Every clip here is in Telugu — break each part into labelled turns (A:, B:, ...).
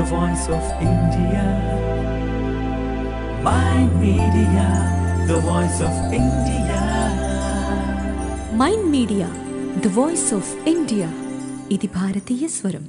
A: the voice of India. Mind Media, the voice of India.
B: Mind media the voice of India ఇది భారతీయ స్వరం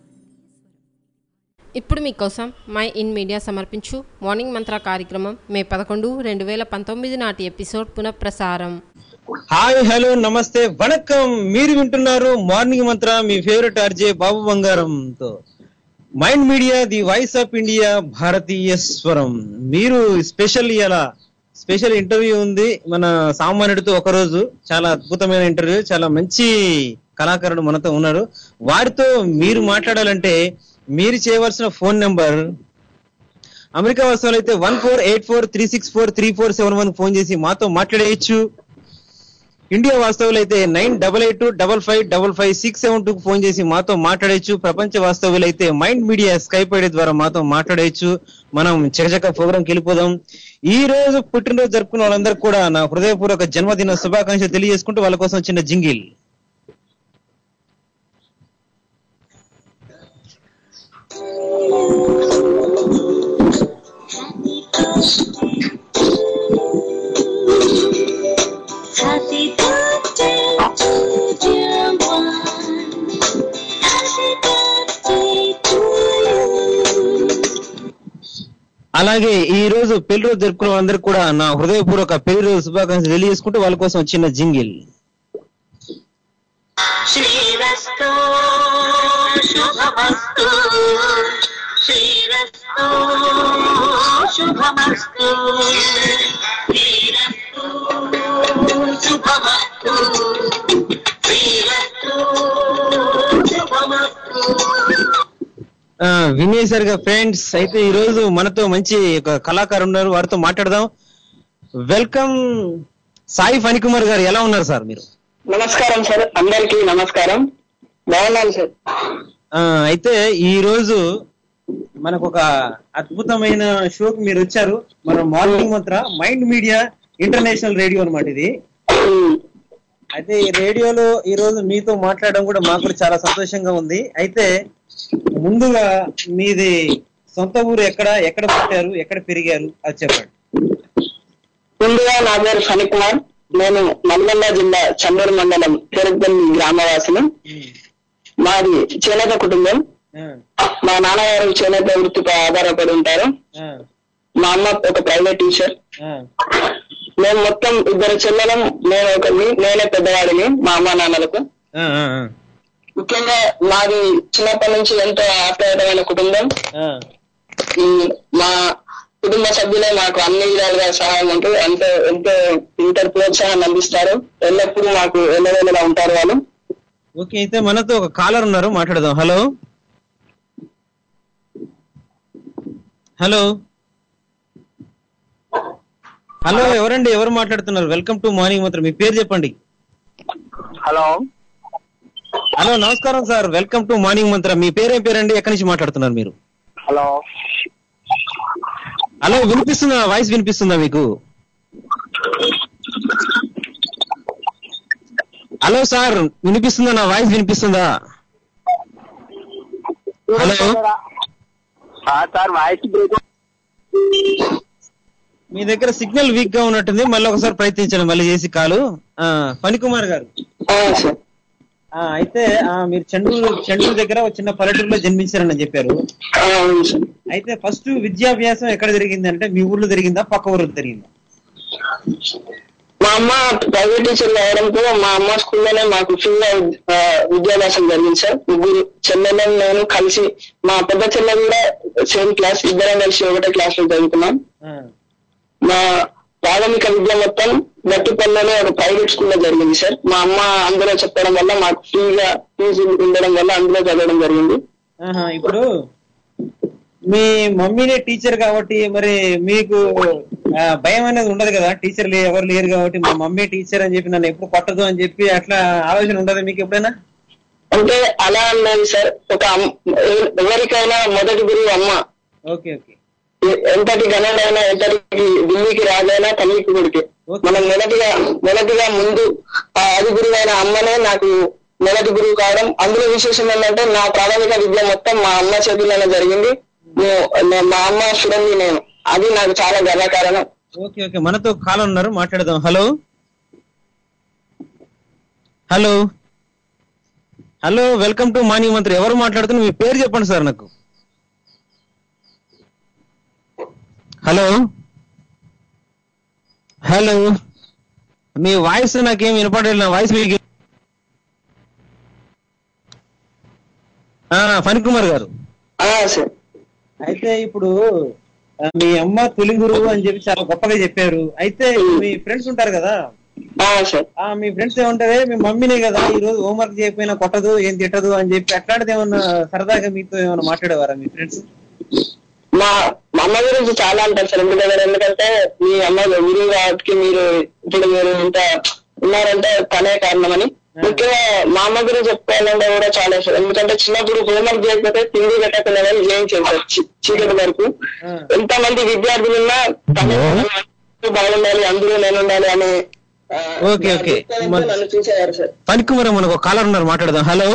C: ఇప్పుడు మీకోసం మై ఇన్ మీడియా సమర్పించు మార్నింగ్ మంత్ర కార్యక్రమం మే పదకొండు రెండు వేల పంతొమ్మిది నాటి ఎపిసోడ్ పునఃప్రసారం
D: హాయ్ హలో నమస్తే వణకం మీరు వింటున్నారు మార్నింగ్ మంత్ర మీ ఫేవరెట్ ఆర్జే బాబు బంగారంతో mind media the voice of India భారతీయ స్వరం మీరు స్పెషల్ ఇలా స్పెషల్ ఇంటర్వ్యూ ఉంది మన సామాన్యుడితో ఒక రోజు చాలా అద్భుతమైన ఇంటర్వ్యూ చాలా మంచి కళాకారుడు మనతో ఉన్నారు వారితో మీరు మాట్లాడాలంటే మీరు చేయవలసిన ఫోన్ నెంబర్ అమెరికా వస్తువులు అయితే one four eight four three six four three four seven one phone చేసి మాతో మాట్లాడేయచ్చు ఇండియా వాస్తవులు అయితే nine double eight double five double five six seven two phone చేసి మాతో మాట్లాడేయచ్చు ప్రపంచ వాస్తవులు అయితే మైండ్ మీడియా స్కైప్ ఐడి ద్వారా మాతో మాట్లాడేయచ్చు మనం చకచక ప్రోగ్రాంకి వెళ్ళిపోదాం ఈ రోజు పుట్టినరోజు జరుపుకున్న వాళ్ళందరూ కూడా నా హృదయపూర్వక జన్మదిన శుభాకాంక్షలు తెలియజేసుకుంటూ వాళ్ళ కోసం చిన్న jingle
E: Happy birthday to dear one. Happy birthday to you.
D: అలాగే ఈ రోజు పెళ్లి రోజు జరుపుకున్న వాళ్ళందరూ కూడా నా హృదయపూర్వక పెళ్లి రోజు శుభాకాంక్షలు తెలియజేసుకుంటూ వాళ్ళ కోసం చిన్న జింగిల్
E: శ్రీరస్తు శుభమస్తు శ్రీరస్తు శుభమస్తు శ్రీరస్తు శుభమస్తు శ్రీరస్తు శుభమస్తు
D: ఆ, వినేశారుగా ఫ్రెండ్స్ అయితే ఈ రోజు మనతో మంచి ఒక కళాకారు ఉన్నారు వారితో మాట్లాడదాం వెల్కమ్ సాయి ఫణికుమార్ గారు ఎలా ఉన్నారు సార్ మీరు
F: నమస్కారం సార్ అందరికీ నమస్కారం బాగున్నాను సార్
D: ఆ, అయితే ఈ రోజు మనకు ఒక అద్భుతమైన షోకి మీరు వచ్చారు మన మార్నింగ్ మంత్ర మైండ్ మీడియా ఇంటర్నేషనల్ రేడియో అన్నమాట ఇది
F: ఉమ్,
D: అయితే ఈ రేడియోలో ఈ రోజు మీతో మాట్లాడడం కూడా మాకు కూడా చాలా సంతోషంగా ఉంది అయితే ముందుగా మీది సొంత ఊరు ఎక్కడ ఎక్కడ పుట్టారు ఎక్కడ పెరిగారు అది చెప్పండి
F: ముందుగా నా పేరు ఫణి కుమార్ నేను నల్గొండ జిల్లా చందూరు మండలం తిరుపతి గ్రామవాసిని మాది చేనేత కుటుంబం
D: ఆ,
F: మా నాన్నగారు చేనేత వృత్తిపై ఆధారపడి ఉంటారు
D: ఆ,
F: మా అమ్మ ఒక ప్రైవేట్ టీచర్
D: ఆ,
F: మేము మొత్తం ఇద్దరు చెల్లెలం నేను ఒకరిని నేనే పెద్దవాడిని మా అమ్మ నాన్నలకు
D: ఆ, ఆ, ఆ.
F: ముఖ్యంగా మాది చిన్నప్పటి నుంచి ఎంతో ఆప్యాయతమైన కుటుంబం
D: ఆ,
F: ఈ మా కుటుంబ సభ్యులే మాకు అన్ని విధాలుగా సహాయం ఉంటూ ఎంతో ఎంతో ఇంటర్ ప్రోత్సాహాన్ని అందిస్తారు ఎల్లప్పుడూ మాకు ఎల్లవేళలా ఉంటారు వాళ్ళు
D: ఓకే అయితే మనతో ఒక కాలర్ ఉన్నారు మాట్లాడదాం హలో హలో హలో ఎవరండి ఎవరు మాట్లాడుతున్నారు వెల్కమ్ టు మార్నింగ్ మాత్రం మీ పేరు చెప్పండి
F: హలో
D: హలో నమస్కారం sir welcome to morning mantra మీ పేరేం పేరండి ఎక్కడి నుంచి మాట్లాడుతున్నారు మీరు
F: హలో
D: హలో వినిపిస్తుందా వాయిస్ వినిపిస్తుందా మీకు హలో సార్ వినిపిస్తుందా నా వాయిస్ వినిపిస్తుందా హలో
F: సార్ వాయిస్
D: మీ దగ్గర సిగ్నల్ వీక్ గా ఉన్నట్టుంది మళ్ళీ ఒకసారి ప్రయత్నించండి మళ్ళీ చేసి కాలు ఆ, ఫణికుమార్ గారు
F: సార్
D: ఆ, అయితే ఆ, మీరు చెండూరు చెండూరు దగ్గర ఒక చిన్న పల్లెటూరులో జన్మించారని చెప్పారు
F: ఆ, అవును సార్
D: అయితే ఫస్ట్ విద్యాభ్యాసం ఎక్కడ జరిగింది అంటే మీ ఊర్లో జరిగిందా పక్క ఊర్లో జరిగిందా
F: మా అమ్మ ప్రైవేట్ టీచర్ అవడంతో మా అమ్మ స్కూల్లోనే మాకు ఫ్రీగా ఆ, విద్యాభ్యాసం జరిగింది సార్ ముగ్గురు చెల్లెలను నేను కలిసి మా పెద్ద చెల్లె కూడా సేమ్ క్లాస్ ఇద్దరం కలిసి ఒకటే క్లాస్ లో చదువుకున్నాం
D: ఆ,
F: మా ప్రాథమిక విద్య మొత్తం గట్టిపల్లిలోనే ఒక ప్రైవేట్ స్కూల్లో జరిగింది సార్ మా అమ్మ అందులో చెప్పడం వల్ల మాకు ఫ్రీగా ఫీజు ఉండడం వల్ల అందులో చదవడం జరిగింది
D: ఆహా, ఇప్పుడు మీ మమ్మీనే టీచర్ కాబట్టి మరి మీకు ఆ, భయం అనేది ఉండదు కదా టీచర్ లే ఎవరు లేరు కాబట్టి మా మమ్మీ టీచర్ అని చెప్పి నన్ను ఎప్పుడు కొట్టదు అని చెప్పి అట్లా ఆలోచన ఉండదు మీకు ఎప్పుడైనా
F: అంటే అలా అన్నది సార్ ఒక అమ్- ఎవ- ఎవరికైనా మొదటి గురువు అమ్మ
D: ఓకే ఓకే
F: ఎ- ఎంతటి ఘనుడైనా ఎంతటి ఢిల్లీకి రాజైనా తల్లికి కొడుకే
D: ఓకే.
F: మనం మొదటిగా మొదటిగా ముందు ఆ ఆది గురువైన అమ్మనే నాకు మొదటి గురువు కావడం అందులో విశేషం ఏంటంటే నా ప్రాథమిక విద్య మొత్తం మా అమ్మ చేతుల్లోనే జరిగింది నే- నే- మా అమ్మ సురంగి నేను అది నాకు చాలా గర్వకారణం
D: ఓకే ఓకే మనతో కాల్ ఉన్నారు మాట్లాడదాం hello hello hello welcome to మాన్య మంత్రి ఎవరు మాట్లాడుతున్నారు మీ పేరు చెప్పండి సార్ నాకు హలో హలో మీ వాయిస్ నాకేం వినపడలేదు నా వాయిస్ మీకు ఆ, ఫణి కుమార్ గారు
F: ఆ సార్
D: అయితే ఇప్పుడు ఆ, మీ అమ్మ తొలి గురువు అని చెప్పి చాలా గొప్పగా చెప్పారు అయితే మీ ఫ్రెండ్స్ ఉంటారు కదా
F: ఆ సార్
D: ఆ మీ ఫ్రెండ్స్ ఏమంటారే మీ మమ్మీనే కదా ఈ రోజు హోంవర్క్ చేయకపోయినా కొట్టదు ఏం తిట్టదు అని చెప్పి అట్లాంటిది ఏమన్నా సరదాగా మీతో ఏమన్నా మాట్లాడేవారా మీ ఫ్రెండ్స్
F: మా మా అమ్మ గురించి చాలా అంటారు సార్ ఎందుకంటే ఎందుకంటే మీ అమ్మ గురువు కాబట్టి మీరు ఇప్పుడు మీరు ఇంత ఉన్నారంటే తనే కారణమని ముఖ్యంగా మా అమ్మ గురించి చెప్పుకోవాలంటే కూడా చాలా సార్ ఎందుకంటే చిన్నప్పుడు హోంవర్క్ చేయకపోతే తిండి పెట్టకుండా కానీ జయించారు సార్ చి- చీకటి వరకు
D: ఆ.
F: ఎంత మంది విద్యార్థులు ఉన్నా తనే బాగుండాలి అందరూ నేను ఉండాలి అని ఆ,
D: ఓకే, ఓకే.
F: దృక్పథంతో నన్ను చూసేవారు సార్
D: ఫణి కుమార్ మనకు ఒక కాలర్ ఉన్నారు మాట్లాడదాం హలో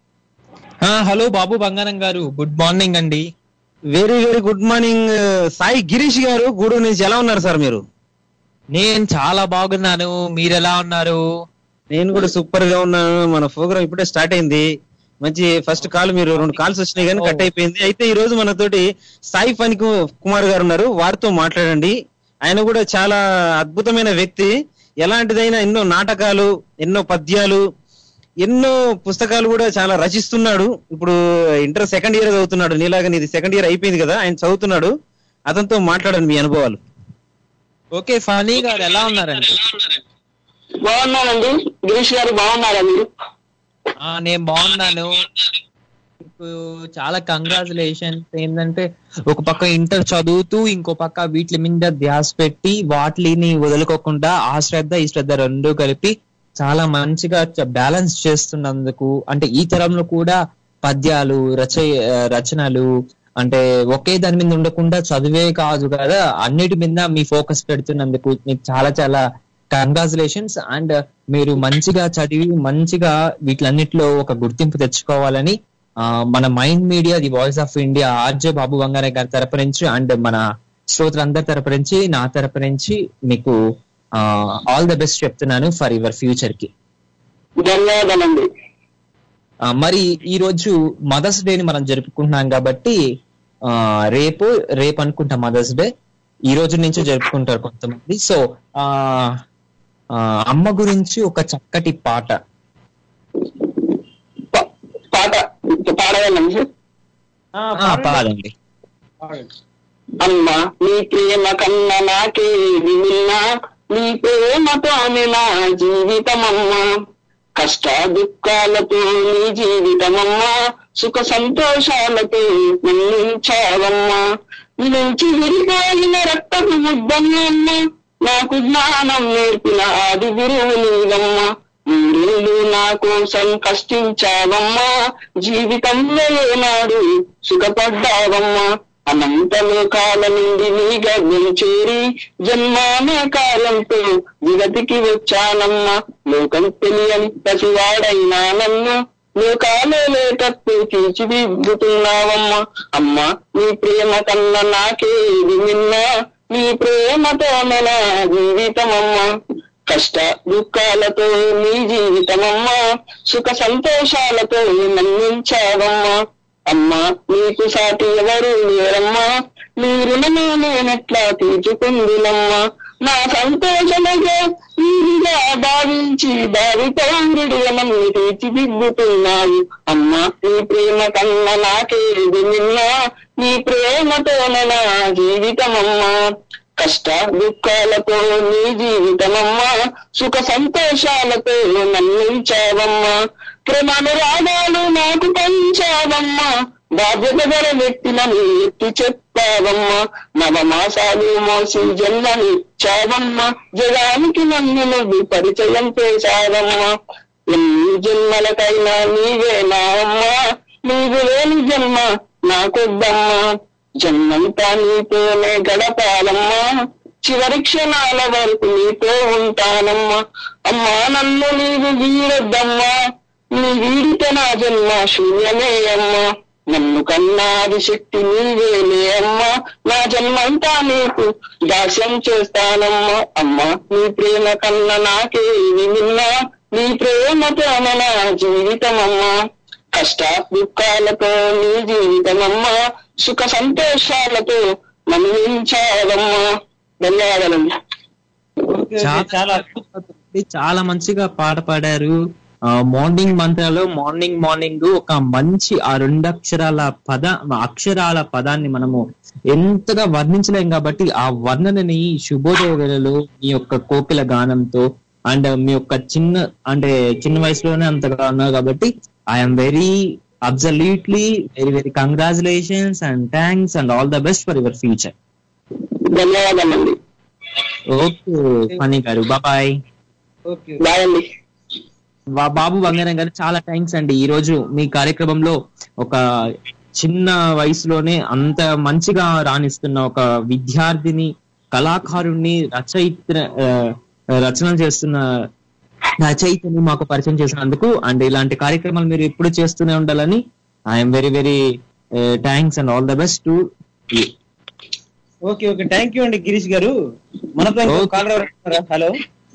G: ఆ, hello Babu Bangaram garu good morning అండి
D: very very good morning Sai Girish garu Gudur నుంచి ఎలా ఉన్నారు సార్ మీరు
G: నేను చాలా బాగున్నాను మీరు ఎలా ఉన్నారు
D: నేను కూడా సూపర్ గా ఉన్నాను మన ప్రోగ్రామ్ ఇప్పుడే స్టార్ట్ అయింది మంచి ఫస్ట్ కాల్ మీరు రెండు కాల్స్ వచ్చినాయి కానీ కట్ అయిపోయింది అయితే ఈ రోజు మనతోటి సాయి ఫణి కు- కుమార్ గారు ఉన్నారు వారితో మాట్లాడండి ఆయన కూడా చాలా అద్భుతమైన వ్యక్తి ఎలాంటిదైనా ఎన్నో నాటకాలు ఎన్నో పద్యాలు ఎన్నో పుస్తకాలు కూడా చాలా రచిస్తున్నాడు ఇప్పుడు ఇంటర్ సెకండ్ ఇయర్ చదువుతున్నాడు నీలాగా నీది సెకండ్ ఇయర్ అయిపోయింది కదా ఆయన చదువుతున్నాడు అతనితో మాట్లాడండి మీ అనుభవాలు
G: ఓకే ఫనీ గారు ఎలా ఉన్నారండి
F: బాగున్నానండి గిరీష్ గారు బాగున్నారా మీరు
G: ఆ, నేను బాగున్నాను మీకు చాలా కంగ్రాచులేషన్స్ ఏంటంటే ఒక పక్క ఇంటర్ చదువుతూ ఇంకో పక్క వీటి మీద ధ్యాస పెట్టి వాటిని వదులుకోకుండా ఆ శ్రద్ధ ఈ శ్రద్ధ రెండు కలిపి చాలా మంచిగా బ్యాలెన్స్ చేస్తున్నందుకు అంటే ఈ తరంలో కూడా పద్యాలు రచ రచనలు అంటే ఒకే దాని మీద ఉండకుండా చదివే కాదు కదా అన్నిటి మీద మీ ఫోకస్ పెడుతున్నందుకు మీకు చాలా చాలా కంగ్రాచులేషన్స్ అండ్ మీరు మంచిగా చదివి మంచిగా వీటిలన్నిటిలో ఒక గుర్తింపు తెచ్చుకోవాలని ఆ, మన mind media the voice of India RJ Babu Bangaram గారి తరపు నుంచి అండ్ మన శ్రోతలందరి తరపు నుంచి నా తరపు నుంచి మీకు ఆల్ ద బెస్ట్ చెప్తున్నాను ఫర్ యువర్ ఫ్యూచర్ కి
F: ధన్యవాదాలండి
G: ఆ, మరి ఈ రోజు మదర్స్ డే ని మనం జరుపుకుంటున్నాం కాబట్టి ఆ రేపు రేపు అనుకుంటా మదర్స్ డే ఈ రోజు నుంచి జరుపుకుంటారు కొంతమంది సో ఆ ఆ, అమ్మ గురించి ఒక చక్కటి పాట
F: పా- పాట పాడగలండి సార్
D: ఆ,
G: ఆ,
D: పాడండి.
G: పాడండి
F: అమ్మా నీ ప్రేమ కన్నా నాకేది విన్నా నీ ప్రేమతోనే నా జీవితమమ్మా కష్ట దుఃఖాలతో నీ జీవితమమ్మా సుఖ సంతోషాలతో మన్నించావమ్మా నీ నుంచి విరిగాయిన రక్తపు ముద్దమ్మ నాకు జ్ఞానం నేర్పిన ఆది గురువు నీవమ్మా మూడేళ్ళు నా కోసం కష్టించావమ్మా జీవితంలో ఏనాడు సుఖపడ్డావమ్మా అనంతలో కాల నుండి నీ గర్భం చేరి జన్మానే కాలంతో జగతికి వచ్చానమ్మా లోకం తెలియని పసివాడైనా నన్ను లోకాలే లేటట్టు తీర్చిదిద్దుతున్నావమ్మా అమ్మా నీ ప్రేమ కన్నా నాకేది నిన్నా నీ ప్రేమతో నా జీవితమమ్మా కష్ట దుఃఖాలతో నీ జీవితమమ్మా సుఖ సంతోషాలతో మన్నించావమ్మా అమ్మా నీకు సాటి ఎవరు లేరమ్మా నీ రుణమే నేనెట్లా తీర్చుకుందునమ్మా నా సంతోషముగా నీరుగా భావించి భావితో నన్ను తీర్చిదిద్దుతున్నావు అమ్మా నీ ప్రేమ కన్నా నాకేది నిన్నా నీ ప్రేమతో నా జీవితమమ్మా కష్ట దుఃఖాలతో నీ జీవితమమ్మా సుఖ సంతోషాలతో నన్నించావమ్మా ప్రేమానురాగాలు నాకు పంచావమ్మా బాధ్యత గల వ్యక్తులను ఎత్తి చెప్పావమ్మా నవమాసాలు మోసి జన్మనిచ్చావమ్మా జగానికి నన్ను నువ్వు పరిచయం చేశావమ్మా ఎన్ని జన్మలకైనా నీవే నా అమ్మా నీవు లేని జన్మ నాకొద్దమ్మా జన్మంతా నీతోనే గడపాలమ్మా చివరి క్షణాల వరకు నీతో ఉంటానమ్మా అమ్మా నన్ను నీవు వీరొద్దమ్మా నీ వీడితే నా జన్మ శూన్యమే అమ్మా నన్ను కన్నాది శక్తి నీవేలే అమ్మా నా జన్మంతా నీకు దాస్యం చేస్తానమ్మా అమ్మా నీ ప్రేమ కన్నా నాకే మిన్నా నీ ప్రేమతో మన జీవితమమ్మా కష్ట దుఃఖాలతో నీ జీవితమమ్మా సుఖ సంతోషాలతో మన్నించాలమ్మా ధన్యవాదాలండి
D: ఓకే, ఓకే,
G: చాలా
D: చాలా
G: అద్భుతం. చాలా మంచిగా పాట పాడారు ఆ, మార్నింగ్ మంత్రాలో మార్నింగ్ మార్నింగ్ ఒక మంచి ఆ రెండు అక్షరాల పద అక్షరాల పదాన్ని మనము ఎంతగా వర్ణించలేం కాబట్టి ఆ వర్ణనని శుభోదయ వేళలో మీ యొక్క కోకిల గానంతో అండ్ మీ యొక్క చిన్న అంటే చిన్న వయసులోనే అంతగా ఉన్నారు కాబట్టి I'm very absolutely very very congratulations and thanks and all the best for your future
F: ధన్యవాదాలండి
G: okay Phani garu bye
D: okay
F: bye అండి
G: వా- బాబు బంగారం గారు చాలా థ్యాంక్స్ అండి ఈ రోజు మీ కార్యక్రమంలో ఒక చిన్న వయసులోనే అంత మంచిగా రాణిస్తున్న ఒక విద్యార్థిని కళాకారుణ్ణి రచయిత ఆ, రచనలు చేస్తున్న రచయితని మాకు పరిచయం చేసినందుకు అండ్ ఇలాంటి కార్యక్రమాలు మీరు ఎప్పుడు చేస్తూనే ఉండాలని I'm very very thanks and all the best to
D: okay okay thank you అండి గిరీష్ గారు మనతో ఇంకో
G: Okay.
D: కాలర్ ఎవరైనా ఉన్నారా హలో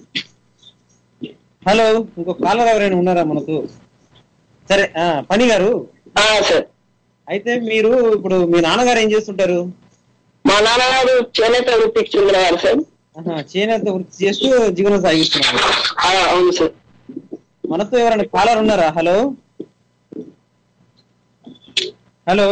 D: హలో ఇంకో కాలర్ ఎవరైనా ఉన్నారా మనతో సరే ఆ, పని గారు
F: ఆ, సార్
D: అయితే మీరు ఇప్పుడు మీ నాన్నగారు ఏం చేస్తుంటారు
F: మా నాన్నగారు చేనేత వృత్తికి చెందినవారు సార్
D: ఆహా, చేనేత వృత్తి చేస్తూ జీవనం సాగిస్తున్నారు
F: ఆ, అవును సార్
D: మనతో ఎవరైనా కాలర్ ఉన్నారా హలో హలో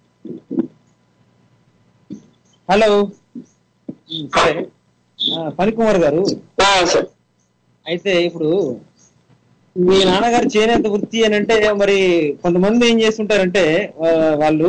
D: హలో ఉమ్, సరే ఆ, ఫణికుమార్ గారు
F: ఆ, సార్
D: అయితే ఇప్పుడు మీ నాన్నగారు చేనేత వృత్తి అని అంటే మరి కొంతమంది ఏం చేస్తుంటారంటే ఆ, వాళ్ళు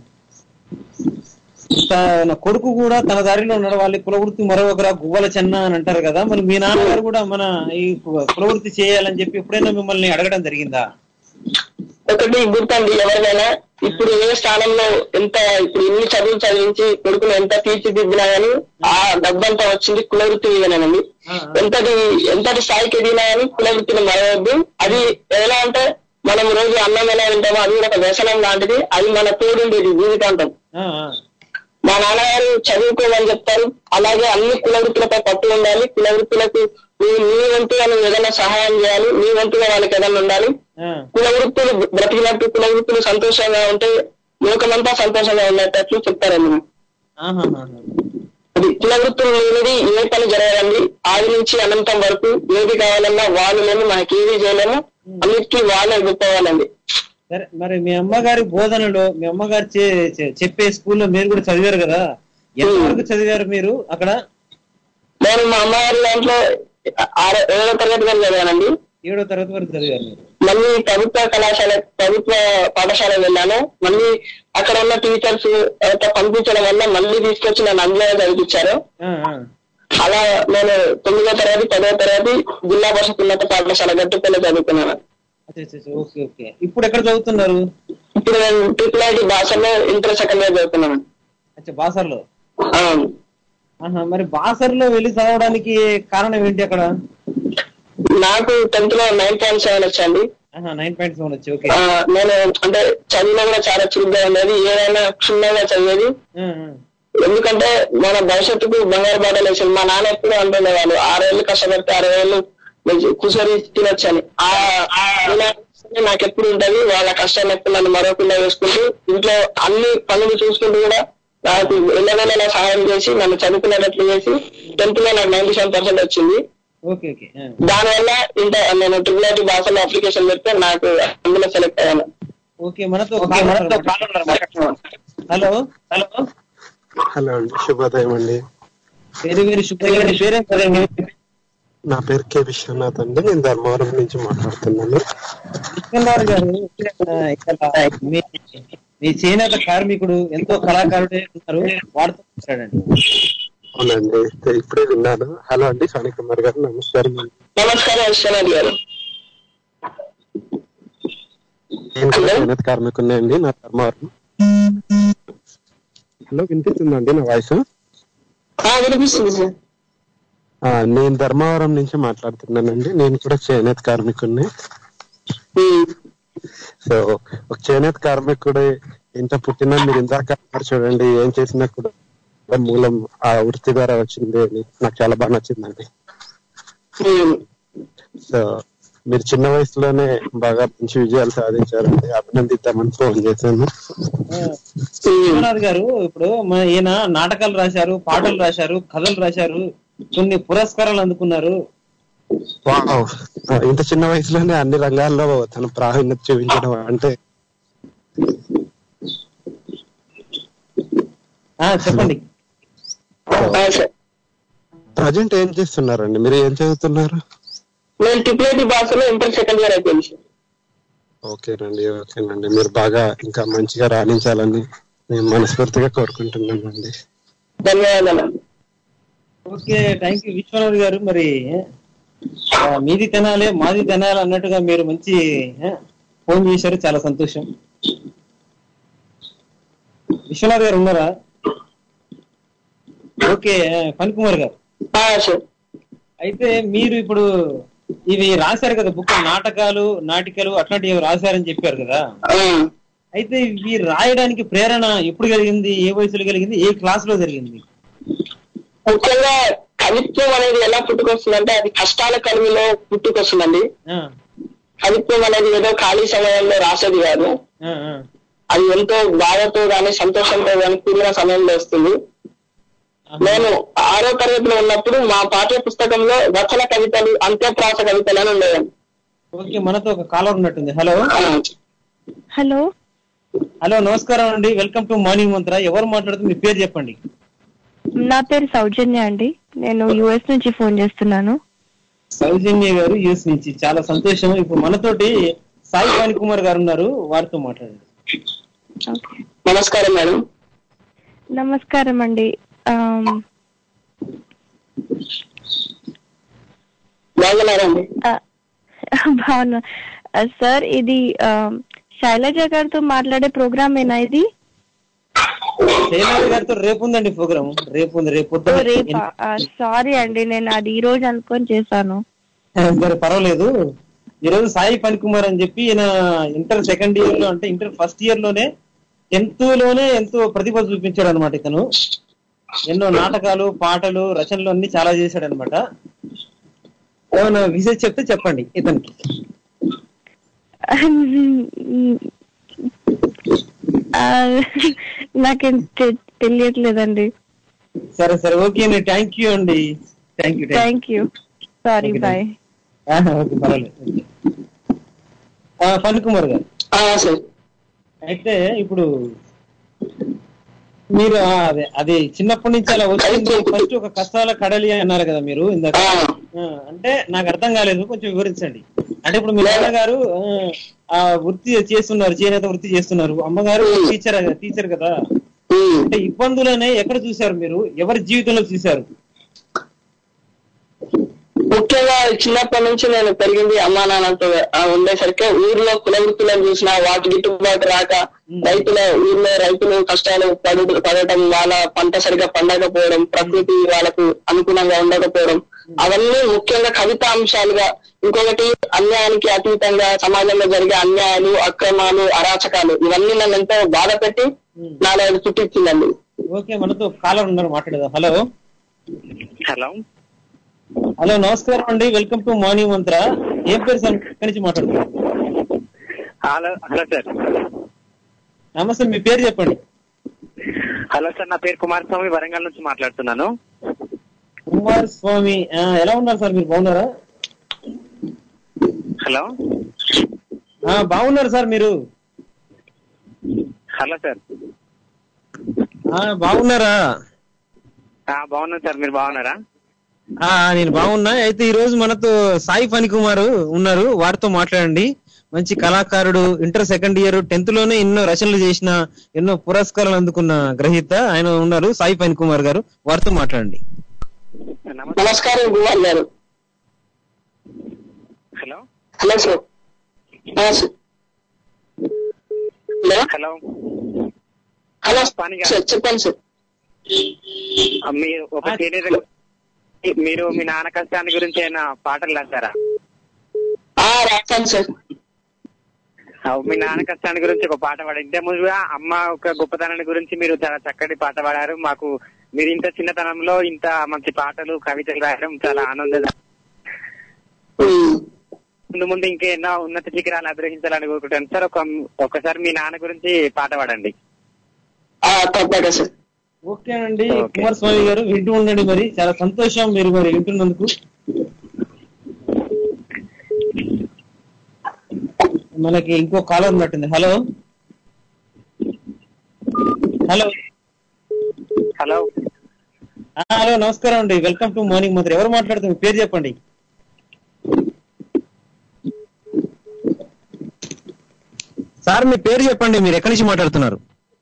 D: తన కొడుకు కూడా తన దారిలో నడవాలి కులవృత్తి మరొకరా గువ్వల చెన్న అని అంటారు కదా మరి మీ నాన్నగారు కూడా మన ఈ కు- కులవృత్తి చేయాలని చెప్పి ఎప్పుడైనా మిమ్మల్ని అడగడం జరిగిందా
F: ఒకటి గుర్తండి ఎవరికైనా ఇప్పుడు ఏ స్థానంలో ఎంత ఇప్పుడు ఇన్ని చదువులు చదివించి కొడుకును ఎంత తీర్చిదిద్దినా గానీ ఆ డబ్బంతా వచ్చింది కులవృత్తి మీదనేనండి ఎంతటి ఎంతటి స్థాయికి ఎదిగినా గానీ కులవృత్తిని మరవద్దు అది ఎలా అంటే మనం రోజు అన్నం ఎలా తింటామో అది కూడా ఒక వ్యసనం లాంటిది అది మన తోడుండేది జీవితాంతం
D: ఆ, ఆ.
F: మా నాన్నగారు చదువుకోమని చెప్తారు అలాగే అన్ని కుల వృత్తులపై పట్టు ఉండాలి కుల వృత్తులకు నీ- నీ వంతుగా నువ్వు ఏదైనా సహాయం చేయాలి నీ వంతుగా వాళ్ళకి ఏదైనా ఉండాలి
D: ఆ,
F: కుల వృత్తులు బ్రతికినట్టు కుల వృత్తులు సంతోషంగా ఉంటే లోకమంతా సంతోషంగా ఉన్నట్టు చెప్తారండి
D: ఆహాహా.
F: అది కుల వృత్తులు లేనిది ఏ పని జరగదండి ఆది నుంచి అనంతం వరకు ఏది కావాలన్నా వాళ్ళు లేని మనకి ఏది చేయలేము అన్నిటికీ వాళ్ళే గొప్పవాళ్ళండి
D: సరే మరి మీ అమ్మగారి బోధనలో మీ అమ్మగారు చే- చే- చెప్పే స్కూల్లో మీరు కూడా చదివారు కదా ఎంతవరకు చదివారు మీరు అక్కడ
F: నేను మా అమ్మగారి దాంట్లో ఆరో ఏడో తరగతి వరకు చదివానండి
D: ఏడో తరగతి వరకు చదివారు మీరు
F: మళ్ళీ ప్రభుత్వ కళాశాల ప్రభుత్వ పాఠశాల వెళ్ళాను మళ్ళీ అక్కడ ఉన్న టీచర్స్ ఎవరితో పంపించడం వల్ల మళ్ళీ తీసుకొచ్చి నన్ను అందులో చదివించారు
D: ఆ, ఆ.
F: అలా నేను తొమ్మిదో తరగతి పదో తరగతి జిల్లా పరిషత్ ఉన్నత పాఠశాల గట్టుపల్లి చదువుకున్నాను
D: అచ్చా, అచ్చా, అచ్చా. ఓకే ఓకే ఇప్పుడు ఎక్కడ చదువుతున్నారు
F: ఇప్పుడు నేను ట్రిపుల్ ఐటీ భాషలో ఇంటర్ సెకండ్ ఇయర్ చదువుతున్నాను
D: అచ్చా బాసర్లో
F: అవును.
D: ఆహా మరి బాసర్లో వెళ్ళి చదవడానికి కారణం ఏంటి అక్కడ
F: నాకు టెన్త్ లో నైన్ పాయింట్ సెవెన్ వచ్చండి
D: ఆహా నైన్ పాయింట్ సెవెన్ వచ్చి ఓకే
F: ఆ, నేను అంటే చదివిలో కూడా చాలా చురుగ్గా ఉండేది ఏదైనా క్షుణ్ణంగా చదివేది
D: ఆ, ఆ.
F: ఎందుకంటే మన భవిష్యత్తుకు బంగారు బాటలు వేసింది మా నాన్న ఎప్పుడు అంటుండే వాళ్ళు ఆరేళ్ళు కష్టపడితే అరవై ఏళ్ళు కుసరి తినొచ్చని ఆ ఆ రుణాన్ని నాకు ఎప్పుడు ఉంటది వాళ్ళ కష్టాన్ని ఎప్పుడు నన్ను మరో పిల్ల వేసుకుంటూ ఇంట్లో అన్ని పనులు చూసుకుంటూ కూడా నాకు ఎల్లవేళలా సహాయం చేసి నన్ను చదువుకునేటట్లు చేసి టెన్త్ లో నాకు నైన్టీ సెవెన్ పర్సెంట్ వచ్చింది
D: ఓకే ఓకే ఆ.
F: దానివల్ల ఇంత నేను ట్రిపుల్ ఐటీ భాషలో అప్లికేషన్ పెడితే నాకు అందులో సెలెక్ట్ అయ్యాను
D: ఓకే మనతో హలో హలో
H: హలో అండి శుభోదయం అండి
D: వెరీ వెరీ శుభ్ర పేరేం కదండి
H: నా పేరు కె విశ్వనాథ్ అండి నేను ధర్మవరం నుంచి మాట్లాడుతున్నాను
D: విశ్వనాథ్ గారు ఆ, ఇక్కడ మీ మీ చేనేత కార్మికుడు ఎంతో కళాకారుడే ఉన్నారు వాడితో మాట్లాడండి
H: అవునండి ఇప్పుడే విన్నాను హలో అండి సాని కుమార్ గారు నమస్కారం అండి
F: నమస్కారం విశ్వనాథ్ గారు
H: నేను కూడా చేనేత కార్మికుడిని అండి నా ధర్మవరం హలో వినిపిస్తుందండి నా వాయిస్
F: ఆ, వినిపిస్తుంది సార్
H: నేను ధర్మవరం నుంచి మాట్లాడుతున్నానండి నేను కూడా చేనేత కార్మికుడిని
F: ఉమ్.
H: సో ఒక చేనేత కార్మికుడు ఇంత పుట్టినా మీరు ఇందాక అన్నారు చూడండి ఏం చేసినా కూడా మూలం ఆ వృత్తి ద్వారా వచ్చింది అని నాకు చాలా బాగా నచ్చిందండి
F: ఉమ్.
H: సో మీరు చిన్న వయసులోనే బాగా మంచి విజయాలు సాధించారండి అభినందిద్దామని ఫోన్ చేశాను
D: విశ్వనాథ్ గారు ఇప్పుడు మన ఈయన నాటకాలు రాశారు పాటలు రాశారు కథలు రాశారు కొన్ని పురస్కారాలు అందుకున్నారు
H: వావ్. ఇంత చిన్న వయసులోనే అన్ని రంగాల్లో తన ప్రావీణ్యత చూపించడం అంటే
D: ఆ చెప్పండి
F: ఆ, సార్
H: ప్రజెంట్ ఏం చేస్తున్నారండి మీరు ఏం చదువుతున్నారు
F: నేను టిప్లేటి భాషలో ఇంటర్ సెకండ్ ఇయర్ అయిపోయింది సార్
H: ఓకేనండి ఓకేనండి మీరు బాగా ఇంకా మంచిగా రాణించాలని నేను మనస్ఫూర్తిగా కోరుకుంటున్నానండి
F: ధన్యవాదాలు
D: ఓకే థ్యాంక్ యూ విశ్వనాథ్ గారు మరి ఆ, మీది తినాలి మాది తినాలి అన్నట్టుగా మీరు మంచి ఆ, ఫోన్ చేశారు చాలా సంతోషం విశ్వనాథ్ గారు ఉన్నారా ఓకే ఫణి కుమార్ గారు
F: ఆ, సార్
D: అయితే మీరు ఇప్పుడు ఇవి రాశారు కదా బుక్ నాటకాలు నాటికలు అట్లాంటివి ఏవో రాశారని చెప్పారు కదా
F: ఆ,
D: అయితే ఇవి రాయడానికి ప్రేరణ ఎప్పుడు కలిగింది ఏ వయసులో కలిగింది ఏ క్లాస్ లో జరిగింది
F: ముఖ్యంగా కవిత్వం అనేది ఎలా పుట్టుకొస్తుందంటే అది కష్టాల కలిమిలో పుట్టుకొస్తుందండి
D: ఆ,
F: కవిత్వం అనేది ఏదో ఖాళీ సమయంలో రాసేది కాదు
D: ఆ, ఆ.
F: అది ఎంతో బాధతో గాని సంతోషంతో గాని కూడిన సమయంలో వస్తుంది నేను ఆరో తరగతిలో ఉన్నప్పుడు మా పాఠ్య పుస్తకంలో వచన కవితలు అంత్యప్రాస కవితలు అని ఉండేవండి
D: ఓకే మనతో ఒక కాలర్ ఉన్నట్టుంది హలో
F: ఆ,
I: హలో
D: హలో నమస్కారం అండి వెల్కమ్ టు మార్నింగ్ మంత్ర ఎవరు మాట్లాడుతుంది మీ పేరు చెప్పండి
I: నా పేరు సౌజన్య అండి నేను యుఎస్ నుంచి ఫోన్ చేస్తున్నాను
D: సౌజన్య గారు యూఎస్ నుంచి చాలా సంతోషం ఇప్పుడు మనతోటి సాయి పాని కుమార్ గారు ఉన్నారు వారితో మాట్లాడండి
I: ఓకే
F: నమస్కారం మేడం
I: నమస్కారం అండి ఆమ్,
F: బాగున్నారండి
I: ఆ, బాగున్నా ఆ, సార్ ఇది ఆమ్, శైలజ గారితో మాట్లాడే ప్రోగ్రామ్ ఏనా ఇది
D: శైలాజ్ గారితో రేపు ఉందండి ప్రోగ్రామ్ రేపు ఉంది రేపు
I: ఓ,
D: పొద్దున్న
I: రేపా సారీ అండి నేను అది ఈ రోజు అనుకొని చేశాను
D: సరే పర్వాలేదు ఈ రోజు సాయి పని కుమార్ అని చెప్పి ఈయన ఇంటర్ సెకండ్ ఇయర్ లో అంటే ఇంటర్ ఫస్ట్ ఇయర్ లోనే టెన్త్ లోనే ఎంతో ప్రతిభ చూపించాడు అనమాట ఇతను ఎన్నో నాటకాలు పాటలు రచనలు అన్ని చాలా చేశాడు అనమాట ఏమైనా విషయం చెప్తే చెప్పండి ఇతనికి
I: ఆ, నాకేం తె- తెలియట్లేదండి
D: సరే సరే ఓకే అండి థ్యాంక్ యూ అండి thank you
I: thank you sorry
D: Okay,
I: bye
D: okay పర్వాలేదు ఆ, ఫణి కుమార్ గారు
F: ఆ, సార్
D: అయితే ఇప్పుడు మీరు ఆ, అదే అది చిన్నప్పటి నుంచి అలా వచ్చింది ఫస్ట్ ఒక కష్టాల కడలి అన్నారు కదా మీరు ఇందాక
F: ఆ,
D: ఆ, అంటే నాకు అర్థం కాలేదు కొంచెం వివరించండి అంటే ఇప్పుడు మీ నాన్నగారు ఆ, ఆ వృత్తి చేస్తున్నారు చేనేత వృత్తి చేస్తున్నారు అమ్మగారు టీచర్ టీచర్ కదా
F: ఉమ్.
D: అంటే ఇబ్బందులనే ఎక్కడ చూశారు మీరు ఎవరి జీవితంలో చూశారు
F: ముఖ్యంగా చిన్నప్పటి నుంచి నేను పెరిగింది అమ్మా నాన్నతో ఆ, ఉండేసరికి ఊర్లో కుల వృత్తులను చూసిన వాటి గిట్టుబాటు రాక రైతుల ఊర్లో రైతులు కష్టాలు పడు పడటం వాళ్ళ పంట సరిగా పండకపోవడం ప్రకృతి వాళ్ళకు అనుకూలంగా ఉండకపోవడం అవన్నీ ముఖ్యంగా కవిత అంశాలుగా ఇంకొకటి అన్యాయానికి అతీతంగా సమాజంలో జరిగే అన్యాయాలు అక్రమాలు అరాచకాలు ఇవన్నీ నన్ను ఎంతో బాధ పెట్టి నాలో అది పుట్టించిందండి
D: ఓకే మనతో కాలర్ ఉన్నారు మాట్లాడదాం హలో
J: హలో
D: హలో నమస్కారం అండి వెల్కమ్ టు మార్నింగ్ మంత్ర ఏం పేరు సార్ ఎక్కడి నుంచి మాట్లాడుతున్నారు
J: హలో హలో సార్
D: నమస్తే మీ పేరు చెప్పండి
J: హలో సార్ నా పేరు కుమారస్వామి వరంగల్ నుంచి మాట్లాడుతున్నాను
D: కుమార్ స్వామి ఆ, ఎలా ఉన్నారు సార్ మీరు బాగున్నారా
J: హలో
D: ఆ, బాగున్నారు సార్ మీరు
J: హలో సార్
D: ఆ, బాగున్నారా
J: ఆ, బాగున్నాను సార్ మీరు బాగున్నారా
D: ఆ, నేను బాగున్నా అయితే ఈ రోజు మనతో సాయి ఫణి కుమార్ ఉన్నారు వారితో మాట్లాడండి మంచి కళాకారుడు ఇంటర్ సెకండ్ ఇయర్ టెన్త్ లోనే ఎన్నో రచనలు చేసిన ఎన్నో పురస్కారాలు అందుకున్న గ్రహీత ఆయన ఉన్నారు సాయి ఫణి కుమార్ గారు వారితో మాట్లాడండి
J: నమస్తే
F: నమస్కారం Kumar garu
J: hello
F: hello sir ఆ, sir. Hello
J: hello
F: hello
J: Phani garu.
F: Sir చెప్పండి సార్
J: ఆ, మీరు ఒక
D: ఆ,
J: చేనేత మీరు మీ నాన్న కష్టాన్ని గురించి ఏమైనా పాటలు రాశారా
F: ఆ రాస్తాను సార్
J: ఆ, మీ నాన్న కష్టాన్ని గురించి ఒక పాట పాడారు ఇంత ముందుగా అమ్మ ఒక గొప్పతనాన్ని గురించి మీరు చాలా చక్కటి పాట పాడారు మాకు మీరు ఇంత చిన్నతనంలో ఇంత మంచి పాటలు కవితలు రాయడం చాలా ఆనందం ముందు ముందు ఇంకా ఎన్నో ఉన్నత శిఖరాలు అధిరోహించాలని కోరుకుంటాను సార్ ఒక ఒకసారి మీ నాన్న గురించి పాట పాడండి
F: తప్పక సార్
D: ఓకేనండి కుమారస్వామి గారు వింటూ ఉండండి మరి చాలా సంతోషం మీరు మరి వింటున్నందుకు మనకి ఇంకో కాలర్ ఉన్నట్టుంది హలో హలో
J: హలో
D: హలో నమస్కారం అండి వెల్కమ్ టు మార్నింగ్ మంత్రి ఎవరు మాట్లాడుతున్నారు మీ పేరు చెప్పండి సార్ మీ పేరు చెప్పండి మీరు ఎక్కడి నుంచి మాట్లాడుతున్నారు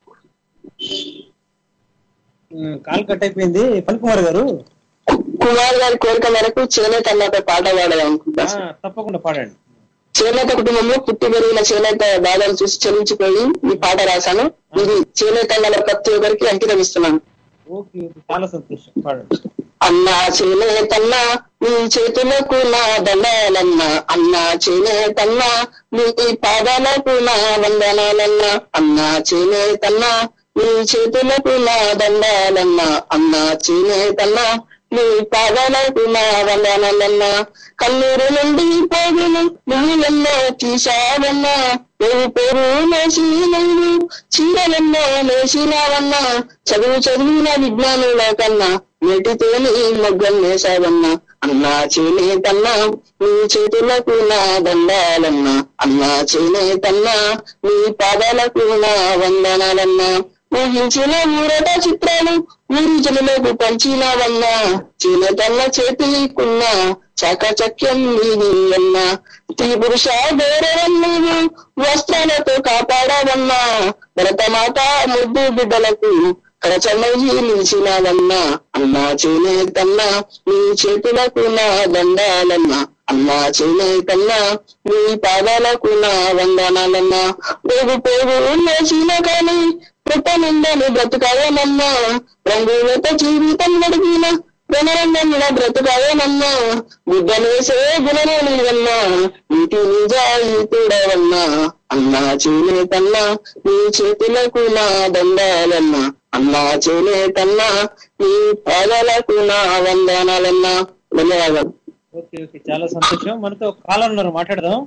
D: ఉమ్, కాల్ కట్ అయిపోయింది పని కుమార్ గారు
F: కుమార్ గారి కోరిక మేరకు చేనేత అన్నపై పాట పాడాలనుకుంటా
D: ఆ, తప్పకుండా పాడండి
F: చేనేత కుటుంబంలో పుట్టి పెరిగిన చేనేత బాధలు చూసి చెల్లించిపోయి ఈ పాట రాశాను ఇది చేనేత గల ప్రతి ఒక్కరికి అంకితం ఇస్తున్నాను
D: ఓకే ఓకే చాలా సంతోషం పాడండి
F: అన్నా చేనేతన్నా నీ చేతులకు నా దండాలన్నా అన్నా చేనేతన్నా నీ పాదాలకు నా వందనాలన్నా అన్నా చేనేతన్నా నీ చేతులకు నా దండాలన్నా అన్నా చేనేతన్నా నీ పాదాలకు నా వందనాలన్నా కన్నీరు నుండి పోగులు నువ్వెన్నో తీసావన్నా నువ్వు పేరు నేసి నువ్వు చీరలెన్నో నేసినావన్నా చదువు చదివిన విజ్ఞానుల కన్నా నేటితోని మొగ్గం వేసావన్నా అన్నా చేనేతన్నా నీ చేతులకు నా దండాలన్నా అన్నా చేనేతన్నా నీ పాదాలకు నా వందనాలన్నా ఊహించిన ఊరట చిత్రాలు ఊరి జనులకు పంచినావన్నా చేనేతన్న చేతికున్నా చాకచక్యం నీది అన్నా స్త్రీ పురుష గౌరవన్నీవు వస్త్రాలతో కాపాడావన్నా భరతమాత ముద్దు బిడ్డలకు కరచమయ్యి నిలిచినావన్నా అన్నా చేనేతన్నా నీ చేతులకు నా దండాలన్నా అన్నా చేనేతన్నా నీ పాదాలకు నా వందనాలన్నా పోగు పోగు లేచిన కానీ కృప నిందని బ్రతుకాయనన్నా రంగులతో జీవితం నడిపిన రణరంగంలో బ్రతుకాయనన్నా గుడ్డనేసే గుణమే నీవన్నా నీటి నిజాయితీడవన్నా అన్నా చేనేతన్నా నీ చేతులకు నా దండాలన్నా అన్నా చేనేతన్నా నీ పాదాలకు నా వందనాలన్నా ధన్యవాదాలు
D: ఓకే ఓకే చాలా సంతోషం మనతో కాలర్ ఉన్నారు మాట్లాడదాం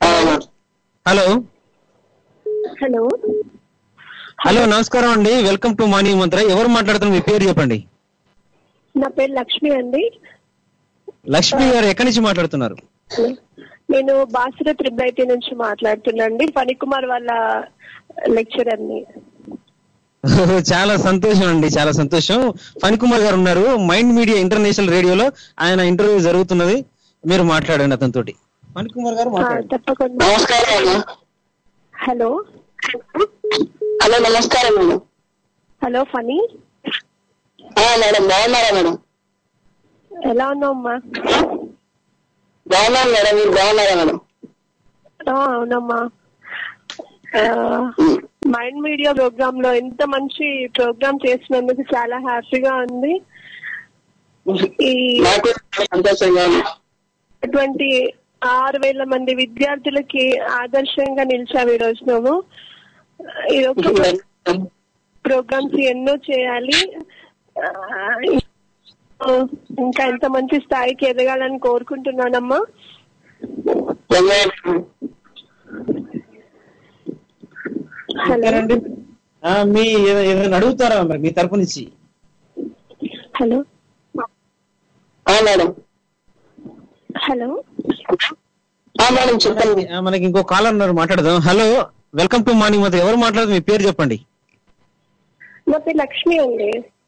D: హలో
I: హలో
D: హలో నమస్కారం అండి వెల్కమ్ టు మార్నింగ్ మంత్ర ఎవరు మాట్లాడుతున్నారు మీ పేరు చెప్పండి
I: నా పేరు లక్ష్మి అండి
D: లక్ష్మి గారు ఎక్కడి నుంచి మాట్లాడుతున్నారు
I: నేను బాసుర త్రిబుల్ ఐటీ నుంచి మాట్లాడుతున్నాండి ఫణికుమార్ వాళ్ళ లెక్చరర్ ని
D: చాలా సంతోషం అండి చాలా సంతోషం ఫణి కుమార్ గారు ఉన్నారు మైండ్ మీడియా ఇంటర్నేషనల్ రేడియోలో ఆయన ఇంటర్వ్యూ జరుగుతున్నది మీరు మాట్లాడండి అతనితోటి ఫణి కుమార్ గారు
I: ఆ,
D: మాట్లాడండి
I: తప్పకుండా
F: నమస్కారం అమ్మా
I: హలో
F: హలో నమస్కారం మేడం
I: హలో ఫనీ
F: ఆ, మేడం బాగున్నారా మేడం
I: ఎలా ఉన్నావు అమ్మా
F: బాగున్నాను మేడం మీరు బాగున్నారా మేడం
I: ఆ, అవునమ్మా మైండ్ మీడియా ప్రోగ్రామ్ లో ఎంత మంచి ప్రోగ్రామ్ చేసినందుకు చాలా హ్యాపీగా ఉంది ఈ
F: నాకు సంతోషంగా ఉంది
I: అటువంటి ఆరు వేల మంది విద్యార్థులకి ఆదర్శంగా నిలిచావు ఈ రోజు నువ్వు ఈ యొక్క ప్రోగ్రామ్స్ ఎన్నో చేయాలి ఆ, ఇంకా ఎంత మంచి స్థాయికి ఎదగాలని కోరుకుంటున్నానమ్మా
F: ధన్యవాదాలు
I: హలో
D: ఓకేనండి. ఆ, మీ ఏద- ఏదైనా అడుగుతారా మరి మీ తరపు నుంచి
I: హలో
F: ఆ, మేడం
I: హలో
F: ఆ, మేడం చెప్పండి
D: ఆ, మనకి ఇంకో కాలర్ ఉన్నారు మాట్లాడదాం hello welcome to morning mantra ఎవరు మాట్లాడుతున్నారు మీ పేరు చెప్పండి
I: నా పేరు లక్ష్మి అండి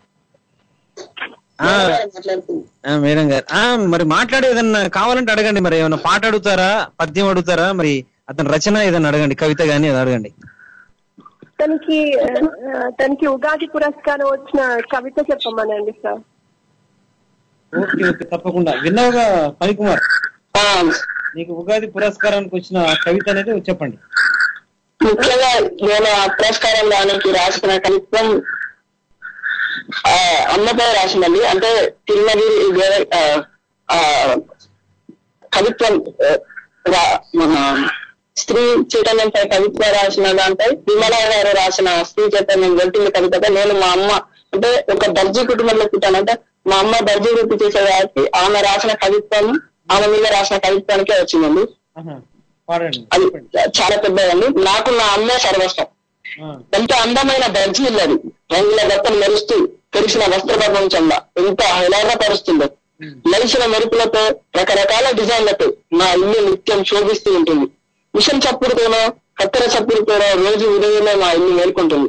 D: ఆ, ఆ, మేడం గారు ఆ, మరి మాట్లాడే ఏదన్నా కావాలంటే అడగండి మరి ఏమైనా పాట అడుగుతారా పద్యం అడుగుతారా మరి అతని రచన ఏదైనా అడగండి కవిత గానీ అది అడగండి
I: తనకి ఆ, తనకి ఉగాది పురస్కారం వచ్చిన కవిత చెప్పమనండి సార్
D: ఓకే ఓకే తప్పకుండా విన్నావుగా ఫణికుమార్
F: ఆ,
D: నీకు ఉగాది పురస్కారానికి వచ్చిన కవిత అనేది చెప్పండి
F: ముఖ్యంగా నేను ఆ పురస్కారం దానికి రాసిన కవిత్వం ఆ, అమ్మపై రాసిందండి అంటే తిరుమగిరి గోడ- ఆ, ఆ, కవిత్వం ఆ, రా- మన స్త్రీ చైతన్యంపై కవిత్వ రాసిన దాంపై విమల గారు రాసిన స్త్రీ చైతన్యం వెళ్తుంది కవితపై నేను మా అమ్మ అంటే ఒక దర్జీ కుటుంబంలో పుట్టాను అంటే మా అమ్మ దర్జీ వృత్తి చేసే కాబట్టి ఆమె రాసిన కవిత్వం ఆమె మీద రాసిన కవిత్వానికే వచ్చిందండి
D: ఆహా. పాడండి
F: అది చాలా పెద్దదండి నాకు నా అమ్మే సర్వస్వం
D: ఆ,
F: ఎంత అందమైన దర్జీ ఇల్లు అది రంగుల బట్టలు మెరుస్తూ తెలిసిన వస్త్ర ప్రపంచంలో ఎంత హైలాగపరుస్తుందో మెరిసిన మెరుపులతో రకరకాల డిజైన్లతో నా ఇల్లు నిత్యం శోభిస్తూ ఉంటుంది మిషన్ చప్పుడుతోనో కత్తెర చప్పుడుతోనో రోజు ఉదయమే మా ఇల్లు మేల్కొంటుంది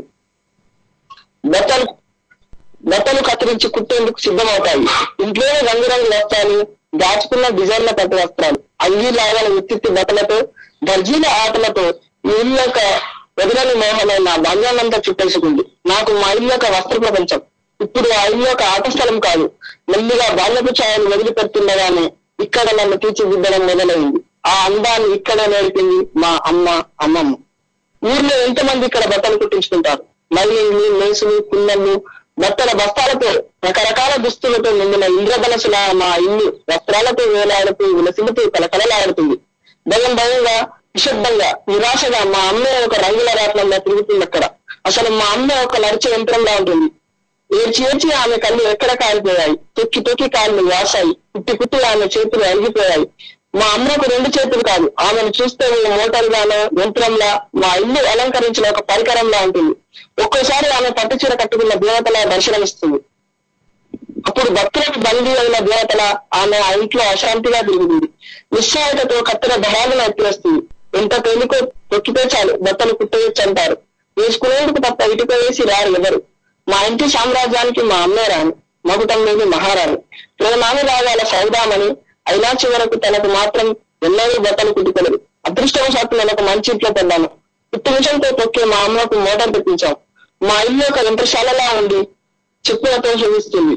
F: బట్టలు బట్టలు కత్తిరించి కుట్టేందుకు సిద్ధమవుతాయి ఇంట్లోనే రంగురంగు వస్త్రాలు దాచుకున్న డిజైన్ల పట్టు వస్త్రాలు అయ్యి లాగాల ఉత్తిత్తి బట్టలతో దర్జీల ఆటలతో ఈ ఇల్లు యొక్క వదిలని మోహమే నా భాగ్యాన్నంతా చుట్టేసుకుంది నాకు మా ఇల్లు యొక్క వస్త్ర ప్రపంచం ఇప్పుడు ఆ ఇల్లు యొక్క ఆట స్థలం కాదు మెల్లిగా బాల్యపు ఛాయలు వదిలిపెడుతుండగానే ఇక్కడ నన్ను తీర్చిదిద్దడం మొదలైంది ఆ అందాన్ని ఇక్కడ నేర్పింది మా అమ్మ అమ్మమ్మ ఊర్లో ఎంతమంది ఇక్కడ బట్టలు కుట్టించుకుంటారు లైనింగ్లు లేసులు కున్నెలు బట్టల బస్తాలతో రకరకాల దుస్తులతో నిండిన ఇంద్రధనసుల మా ఇల్లు వస్త్రాలతో వేలాడుతూ విలసిల్లుతూ కలకలలాడుతుంది భయం భయంగా నిశ్శబ్దంగా నిరాశగా మా అమ్మ ఒక రంగుల రాట్నంలో తిరుగుతుంది అక్కడ అసలు మా అమ్మ ఒక నడిచే యంత్రంలా ఉంటుంది ఏడ్చి ఏడ్చి ఆమె కళ్ళు ఎక్కడ కాలిపోయాయి తొక్కి తొక్కి కాళ్ళు వాసాయి కుట్టి కుట్టి ఆమె చేతులు అరిగిపోయాయి మా అమ్మకు రెండు చేతులు కాదు ఆమెను చూస్తే ఓ మోటార్ గానో యంత్రంలా మా ఇల్లు అలంకరించిన ఒక పరికరంలా ఉంటుంది ఒక్కోసారి ఆమె పట్టు చీర కట్టుకున్న దేవతలా దర్శనమిస్తుంది అప్పుడు భక్తులకు బందీ అయిన దేవతల ఆమె ఆ ఇంట్లో అశాంతిగా తిరుగుతుంది నిశ్చయతతో కత్తెర దహాలను ఎత్తివేస్తుంది ఎంత తేలికో తొక్కితే చాలు బట్టలు కుట్టేయచ్చు అంటారు వేసుకునేందుకు తప్ప ఇటుక వేసి రారు ఎవరు మా ఇంటి సామ్రాజ్యానికి మా అమ్మే రాని మగుటం మీద మహారాణి ప్రేమాని రాగాల సౌదామని అయినా చివరకు తనకు మాత్రం ఎన్నడూ బట్టలు కుట్టుకోలేదు అదృష్టవశాత్తు నేను ఒక మంచి ఇంట్లో పడ్డాను పుట్టు విషయంతో తొక్కే మా అమ్మకు మోటార్ తెప్పించాం మా ఇల్లు ఒక యంత్రశాలలా ఉండి చెప్పులతో శోభిస్తుంది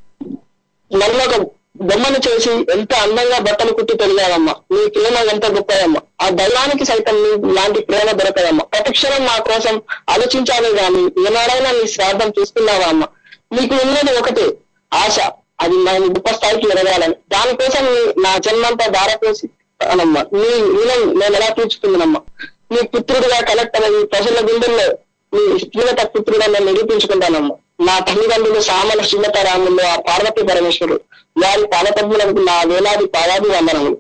F: నన్ను ఒక బొమ్మను చేసి ఎంత అందంగా బట్టలు కుట్టి పెరిగావమ్మా నీ ప్రేమ ఎంత గొప్పదమ్మా ఆ దైవానికి సైతం నీ లాంటి ప్రేమ దొరకదమ్మా ప్రతిక్షణం నా కోసం ఆలోచించాలి గాని ఏనాడైనా నీ శ్రాద్ధం చూస్తున్నావా అమ్మా నీకు ఉన్నది ఒకటే ఆశ అది నేను గొప్ప స్థాయికి ఎదగాలని దానికోసం నీ- నా జన్మంతా దారపోసి అనమ్మా నీ రుణం నేను ఎలా తీర్చుకుందనమ్మా నీ పుత్రుడిగా కలెక్టర్ అయ్యి ప్రజల గుండెల్లో నీ శ్రీలత పుత్రుడని నేను నిరూపించుకుంటానమ్మా నా తల్లిదండ్రులు సామల శ్రీలతారాములు ఆ పార్వతీ పరమేశ్వరుడు వారి పాలపద్ములకు నా వేలాది పాదాది వందనములు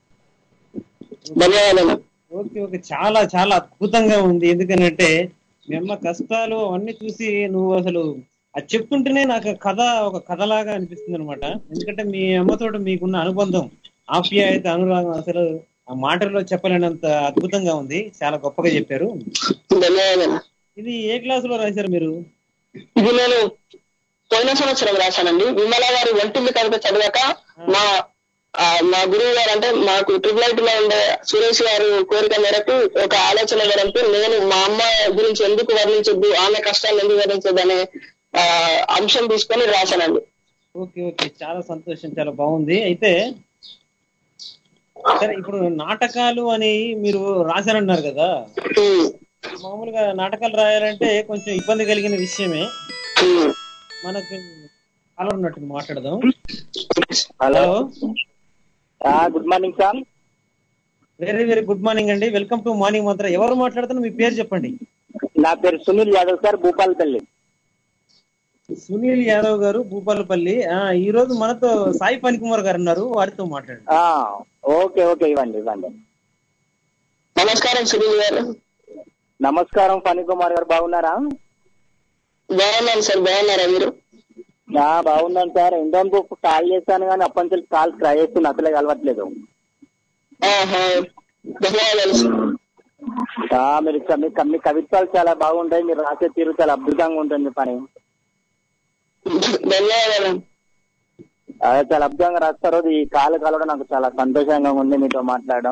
F: ధన్యవాదాలు
D: ఓకే ఓకే చాలా చాలా అద్భుతంగా ఉంది ఎందుకనంటే మీ అమ్మ కష్టాలు అవన్నీ చూసి నువ్వు అసలు అది చెప్తుంటేనే నాకు ఆ కథ ఒక కథలాగా అనిపిస్తుంది అనమాట ఎందుకంటే మీ అమ్మతో మీకున్న అనుబంధం ఆప్యాయత అనురాగం అసలు ఆ మాటల్లో చెప్పలేనంత అద్భుతంగా ఉంది చాలా గొప్పగా చెప్పారు
F: ధన్యవాదాలు
D: ఇది ఏ క్లాస్ లో రాశారు మీరు
F: ఇది నేను పోయిన సంవత్సరం రాశానండి విమల గారి ఒంటిల్లి కవిత చదివాక మా ఆ, మా గురువు గారు అంటే మాకు ట్రిపుల్ లో ఉండే సురేష్ గారు కోరిక మేరకు ఒక ఆలోచన ఇవ్వడంతో నేను మా అమ్మ గురించి ఎందుకు వర్ణించొద్దు ఆమె కష్టాన్ని ఎందుకు వర్ణించొద్దు అనే ఆ, అంశం తీసుకొని రాశానండి
D: ఓకే ఓకే చాలా సంతోషం చాలా బాగుంది అయితే సరే ఇప్పుడు నాటకాలు అని మీరు రాశారన్నారు కదా మామూలుగా నాటకాలు రాయాలంటే కొంచెం ఇబ్బంది కలిగిన విషయమే మనకు కాలర్ ఉన్నట్టు మాట్లాడదాం
K: hello
D: hello
K: good morning sir
D: very very good morning అండి వెల్కమ్ టు మార్నింగ్ మంత్ర ఎవరు మాట్లాడుతున్నారు మీ పేరు చెప్పండి
K: నా పేరు సునీల్ యాదవ్ సార్ భూపాలపల్లి
D: సునీల్ యాదవ్ గారు భూపాలపల్లి ఆ, ఈ రోజు మనతో సాయి పనికుమార్ గారు ఉన్నారు వారితో మాట్లాడండి
K: ఆ, ఓకే ఓకే ఇవ్వండి ఇవ్వండి
F: నమస్కారం సునీల్ గారు
K: నమస్కారం ఫణి కుమార్ గారు బాగున్నారా
F: బాగున్నాను సార్ బాగున్నారా మీరు
K: ఆ, బాగున్నాను సార్ ఇంతకు కాల్ చేశాను కానీ అప్పటి నుంచి కాల్ ట్రై చేస్తున్నా అసలే కలవట్లేదు
F: ఆహా. ధన్యవాదాలు సార్.
K: ఆ, మీరు క- మీ క- మీ కవిత్వాలు చాలా బాగుంటాయి మీరు రాసే తీరు చాలా అద్భుతంగా ఉంటుంది పని
F: ధన్యవాదాలు
K: అదే చాలా అద్భుతంగా రాస్తారు ఈ కాల్ కలవడం నాకు చాలా సంతోషంగా ఉంది మీతో మాట్లాడడం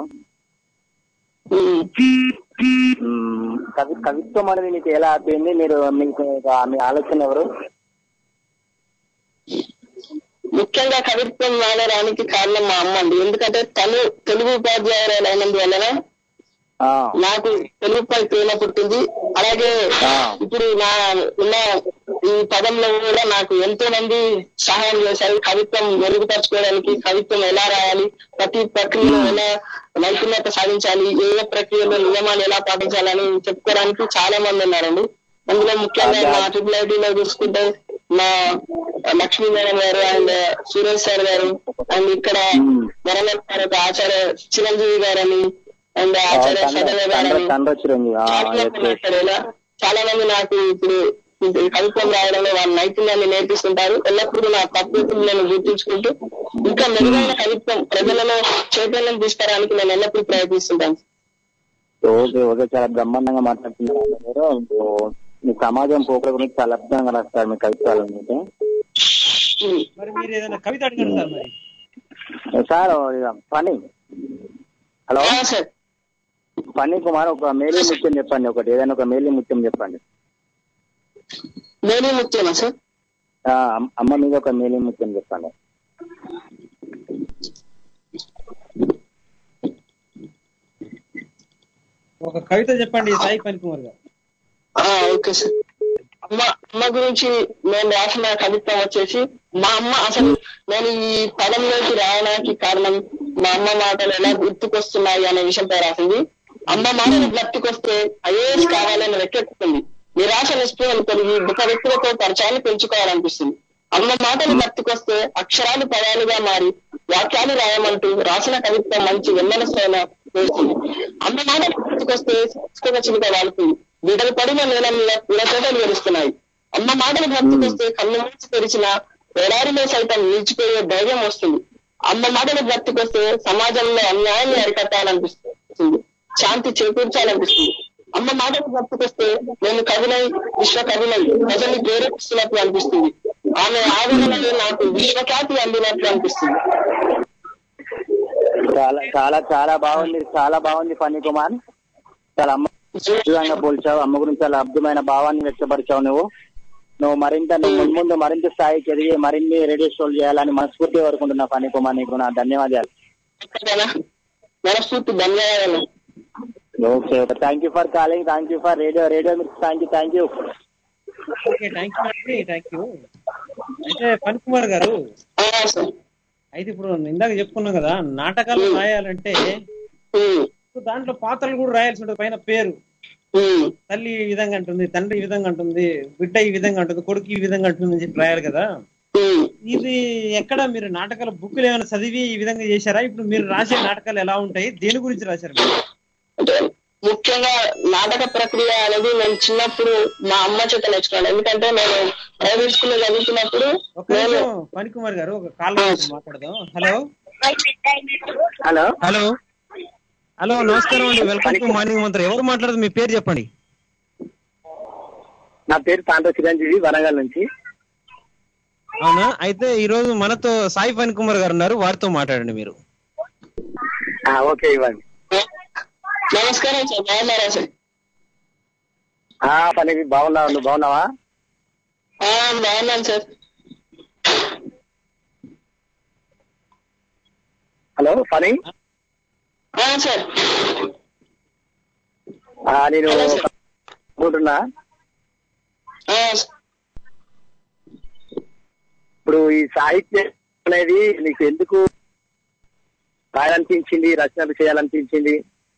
K: మ్మ్. కవి కవిత్వం అనేది మీకు ఎలా అయిపోయింది మీరు మీకు ఒక- మీ ఆలోచన ఎవరు
F: ముఖ్యంగా కవిత్వం వాడడానికి కారణం మా అమ్మ అండి ఎందుకంటే తను తెలుగు ఉపాధ్యాయురాలు అయినందువలన
K: ఆ,
F: నాకు తెలుగుపై ప్రేమ పుట్టింది అలాగే
K: ఆ.
F: ఇప్పుడు నా ఉన్న ఈ పదంలో కూడా నాకు ఎంతో మంది సహాయం చేశారు కవిత్వం మెరుగుపరచుకోవడానికి కవిత్వం ఎలా రాయాలి ప్రతి ప్రక్రియలో ఎలా నైపుణ్యత సాధించాలి ఏ ఏ ప్రక్రియలో నియమాలు ఎలా పాటించాలని చెప్పుకోవడానికి చాలా మంది ఉన్నారండి అందులో ముఖ్యంగా మా ట్రిపుల్ ఐటీలో చూసుకుంటే మా Lakshmi madam garu and Suresh sir garu and ఇక్కడ వరంగల్ సార్ ఒక ఆచార్య చిరంజీవి గారని అండ్ ఆచార్య సదవ గారని
K: తండ్రి చిరంజీవి ఆ,
F: చాలా
K: yes,
F: మంది
K: yes.
F: ఉన్నారు ఇలా. చాలా మంది నాకు ఇప్పుడు ఇది కవిత్వం రాయడంలో వాళ్ళ నైపుణ్యాన్ని నేర్పిస్తుంటారు ఎల్లప్పుడూ నా తప్పులు నేను గుర్తుంచుకుంటూ ఇంకా మెరుగైన కవిత్వం ప్రజలలో చైతన్యం తీసుకురావడానికి నేను ఎల్లప్పుడూ ప్రయత్నిస్తుంటాను
K: ఓకే ఓకే చాలా బ్రహ్మాండంగా మాట్లాడుతున్నారు మీరు మీరు మీ సమాజం పోకడ గురించి చాలా అద్భుతంగా రాస్తారు మీ కవిత్వాలు అయితే
D: మరి మీరు ఏదైనా కవిత అడగండి సార్ మరి
K: sir Phani hello
F: sir
K: Phani Kumar ఒక మేలి ముత్యం చెప్పండి ఒకటి ఏదైనా ఒక మేలి ముత్యం చెప్పండి
F: మేరీ ముత్యమా సార్
K: ఆ, అమ్- అమ్మ మీద ఒక మేలి ముత్యం చెప్పండి
D: ఒక కవిత చెప్పండి సాయి పనికుమార్ గారు
F: ఆ, ఓకే సార్ అమ్మ అమ్మ గురించి నేను రాసిన కవిత్వం వచ్చేసి మా అమ్మ అసలు నేను ఈ పదంలోకి రావడానికి కారణం మా అమ్మ మాటలు ఎలా గుర్తుకొస్తున్నాయి అనే విషయంపై రాసింది అమ్మ మాటలు గుర్తుకొస్తే ఐఏఎస్ కావాలని రెక్కెక్కుతుంది నిరాశ నిస్పృహలు పెరిగి గొప్ప వ్యక్తులతో పరిచయాన్ని పెంచుకోవాలనిపిస్తుంది అమ్మ మాటలు గుర్తుకొస్తే అక్షరాలు పదాలుగా మారి వాక్యాలు రాయమంటూ రాసిన కవిత్వం మంచి వెన్నెలసైన వేస్తుంది అమ్మ మాటలు గుర్తుకొస్తే సంస్కృత చిలుక వాడుతుంది బిడ్డలు పడిన నేల మీద పూలతోటలు వెలుస్తున్నాయి అమ్మ మాటలు గుర్తుకొస్తే కన్ను మూసి తెరిచిన ఎడారిలో సైతం నిలిచిపోయే ధైర్యం వస్తుంది అమ్మ మాటలు గుర్తుకొస్తే సమాజంలో అన్యాయాన్ని అరికట్టాలనిపిస్తుంది శాంతి చేకూర్చాలనిపిస్తుంది అమ్మ మాటలు గుర్తుకొస్తే నేను కవినై విశ్వ కవినై ప్రజల్ని ప్రేరేపిస్తున్నట్లు అనిపిస్తుంది ఆమె ఆవేదనలో నాకు విశ్వఖ్యాతి అందినట్లు అనిపిస్తుంది
K: చాలా చాలా చాలా బాగుంది చాలా బాగుంది ఫనీ కుమార్ చాలా అమ్మ విధంగా పోల్చావు అమ్మ గురించి చాలా అద్భుతమైన భావాన్ని వ్యక్తపరిచావు నువ్వు నువ్వు మరింత నువ్వు ముందు ముందు మరింత స్థాయికి ఎదిగి మరిన్ని రేడియో షోలు చేయాలని మనస్ఫూర్తిగా కోరుకుంటున్నా ఫనీ కుమార్ నీకు నా ధన్యవాదాలు
F: మనస్ఫూర్తి ధన్యవాదాలు
K: okay thank you for calling thank you for radio radio మీకు thank you thank you
D: okay thank you అండి థ్యాంక్ యూ అయితే పనికుమార్ గారు అయితే ఇప్పుడు ఇందాక చెప్పుకున్నాం కదా నాటకాలు రాయాలంటే దాంట్లో పాత్రలు కూడా రాయాల్సి ఉంటుంది పైన పేరు తల్లి ఈ విధంగా అంటుంది తండ్రి ఈ విధంగా అంటుంది బిడ్డ ఈ విధంగా అంటుంది కొడుకు ఈ విధంగా అంటుంది అని చెప్పి రాయాలి కదా ఇది ఎక్కడ మీరు నాటకాల బుక్లు ఏమైనా చదివి ఈ విధంగా చేశారా ఇప్పుడు మీరు రాసే నాటకాలు ఎలా ఉంటాయి దేని గురించి రాశారు మీరు
F: అంటే ముఖ్యంగా నాటక ప్రక్రియ అనేది నేను చిన్నప్పుడు మా అమ్మ చేత నేర్చుకున్నాను ఎందుకంటే నేను ప్రైవేట్ స్కూల్లో చదువుతున్నప్పుడు
D: ఒక నిమిషం పనికుమార్ గారు ఒక కాల్ మాట్లాడదాం హలో
K: హలో
D: హలో హలో నమస్కారం అండి వెల్కమ్ టు మార్నింగ్ మంత్రం ఎవరు మాట్లాడదు మీ పేరు చెప్పండి
K: నా పేరు తాండ్ర చిరంజీవి వరంగల్ నుంచి
D: అవునా అయితే ఈ రోజు మనతో సాయి పని కుమార్ గారు ఉన్నారు వారితో మాట్లాడండి మీరు
K: ఓకే ఇవ్వండి
F: నమస్కారం సార్ బాగున్నారా సార్
K: ఆ, పని బాగున్నావు నువ్వు బాగున్నావా
F: ఆ, బాగున్నాను సార్
K: హలో ఫనీ
F: ఆ, సార్
K: ఆ, నేను అనుకుంటున్నా
F: ఆ,
K: ఇప్పుడు ఈ సాహిత్యం అనేది నీకు ఎందుకు రాయాలనిపించింది రచనలు చేయాలనిపించింది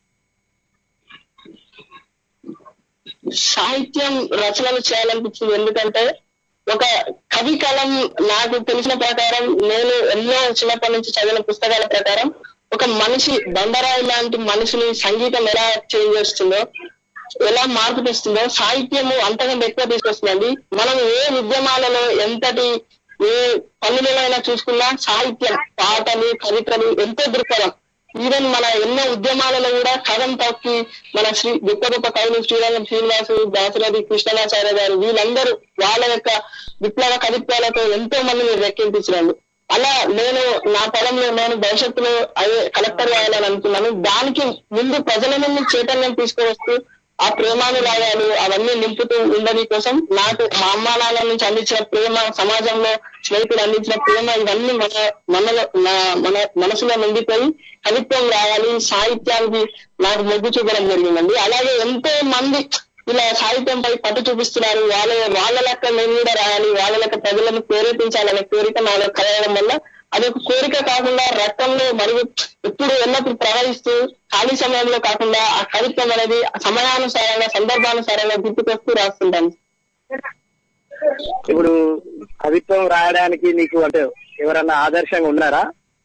F: సాహిత్యం రచనలు చేయాలనిపించింది ఎందుకంటే ఒక కవి కలం నాకు తెలిసిన ప్రకారం నేను ఎన్నో చిన్నప్పటి నుంచి చదివిన పుస్తకాల ప్రకారం ఒక మనిషి బండరాయి లాంటి మనిషిని సంగీతం ఎలా చేంజ్ చేస్తుందో ఎలా మార్పు తెస్తుందో సాహిత్యము అంతకంటే ఎక్కువ తీసుకొస్తుందండి మనం ఏ ఉద్యమాలలో ఎంతటి ఏ పనులైనా చూసుకున్నా సాహిత్యం పాటలు కవితలు ఎంతో దృక్పథం ఈవెన్ మన ఎన్నో ఉద్యమాలలో కూడా కథం తొక్కి మన శ్రీ గొప్ప గొప్ప కవులు శ్రీరంగం శ్రీనివాసు దాసరథి కృష్ణమాచార్య గారు వీళ్ళందరూ వాళ్ళ యొక్క విప్లవ కవిత్వాలతో ఎంతో మందిని రెక్కింపించడండి అలా నేను నా పదంలో నేను భవిష్యత్తులో అదే కలెక్టర్ అవ్వాలని అనుకున్నాను దానికి ముందు ప్రజల నుండి చైతన్యం తీసుకువస్తూ ఆ ప్రేమానురాగాలు అవన్నీ నింపుతూ ఉండని కోసం నాకు మా అమ్మా నాన్న నుంచి అందించిన ప్రేమ సమాజంలో స్నేహితులు అందించిన ప్రేమ ఇవన్నీ మన మనలో నా- మన మనసులో నిండిపోయి కవిత్వం రాయాలి సాహిత్యానికి నాకు మొగ్గు చూపడం జరిగిందండి అలాగే ఎంతో మంది ఇలా సాహిత్యంపై పట్టు చూపిస్తున్నారు వాళ్ళ వాళ్ళ లెక్క మేము కూడా రాయాలి వాళ్ళ లెక్క ప్రజలను ప్రేరేపించాలనే కోరిక నాలో కలగడం వల్ల అదొక కోరిక కాకుండా రక్తంలో మరియు ఎప్పుడు ఎల్లప్పుడు ప్రవహిస్తూ ఖాళీ సమయంలో కాకుండా ఆ కవిత్వం అనేది సమయానుసారంగా సందర్భానుసారంగా గుర్తుకొస్తూ రాస్తుంటాను
K: ఇప్పుడు కవిత్వం రాయడానికి నీకు అంటే ఎవరన్నా ఆదర్శంగా ఉన్నారా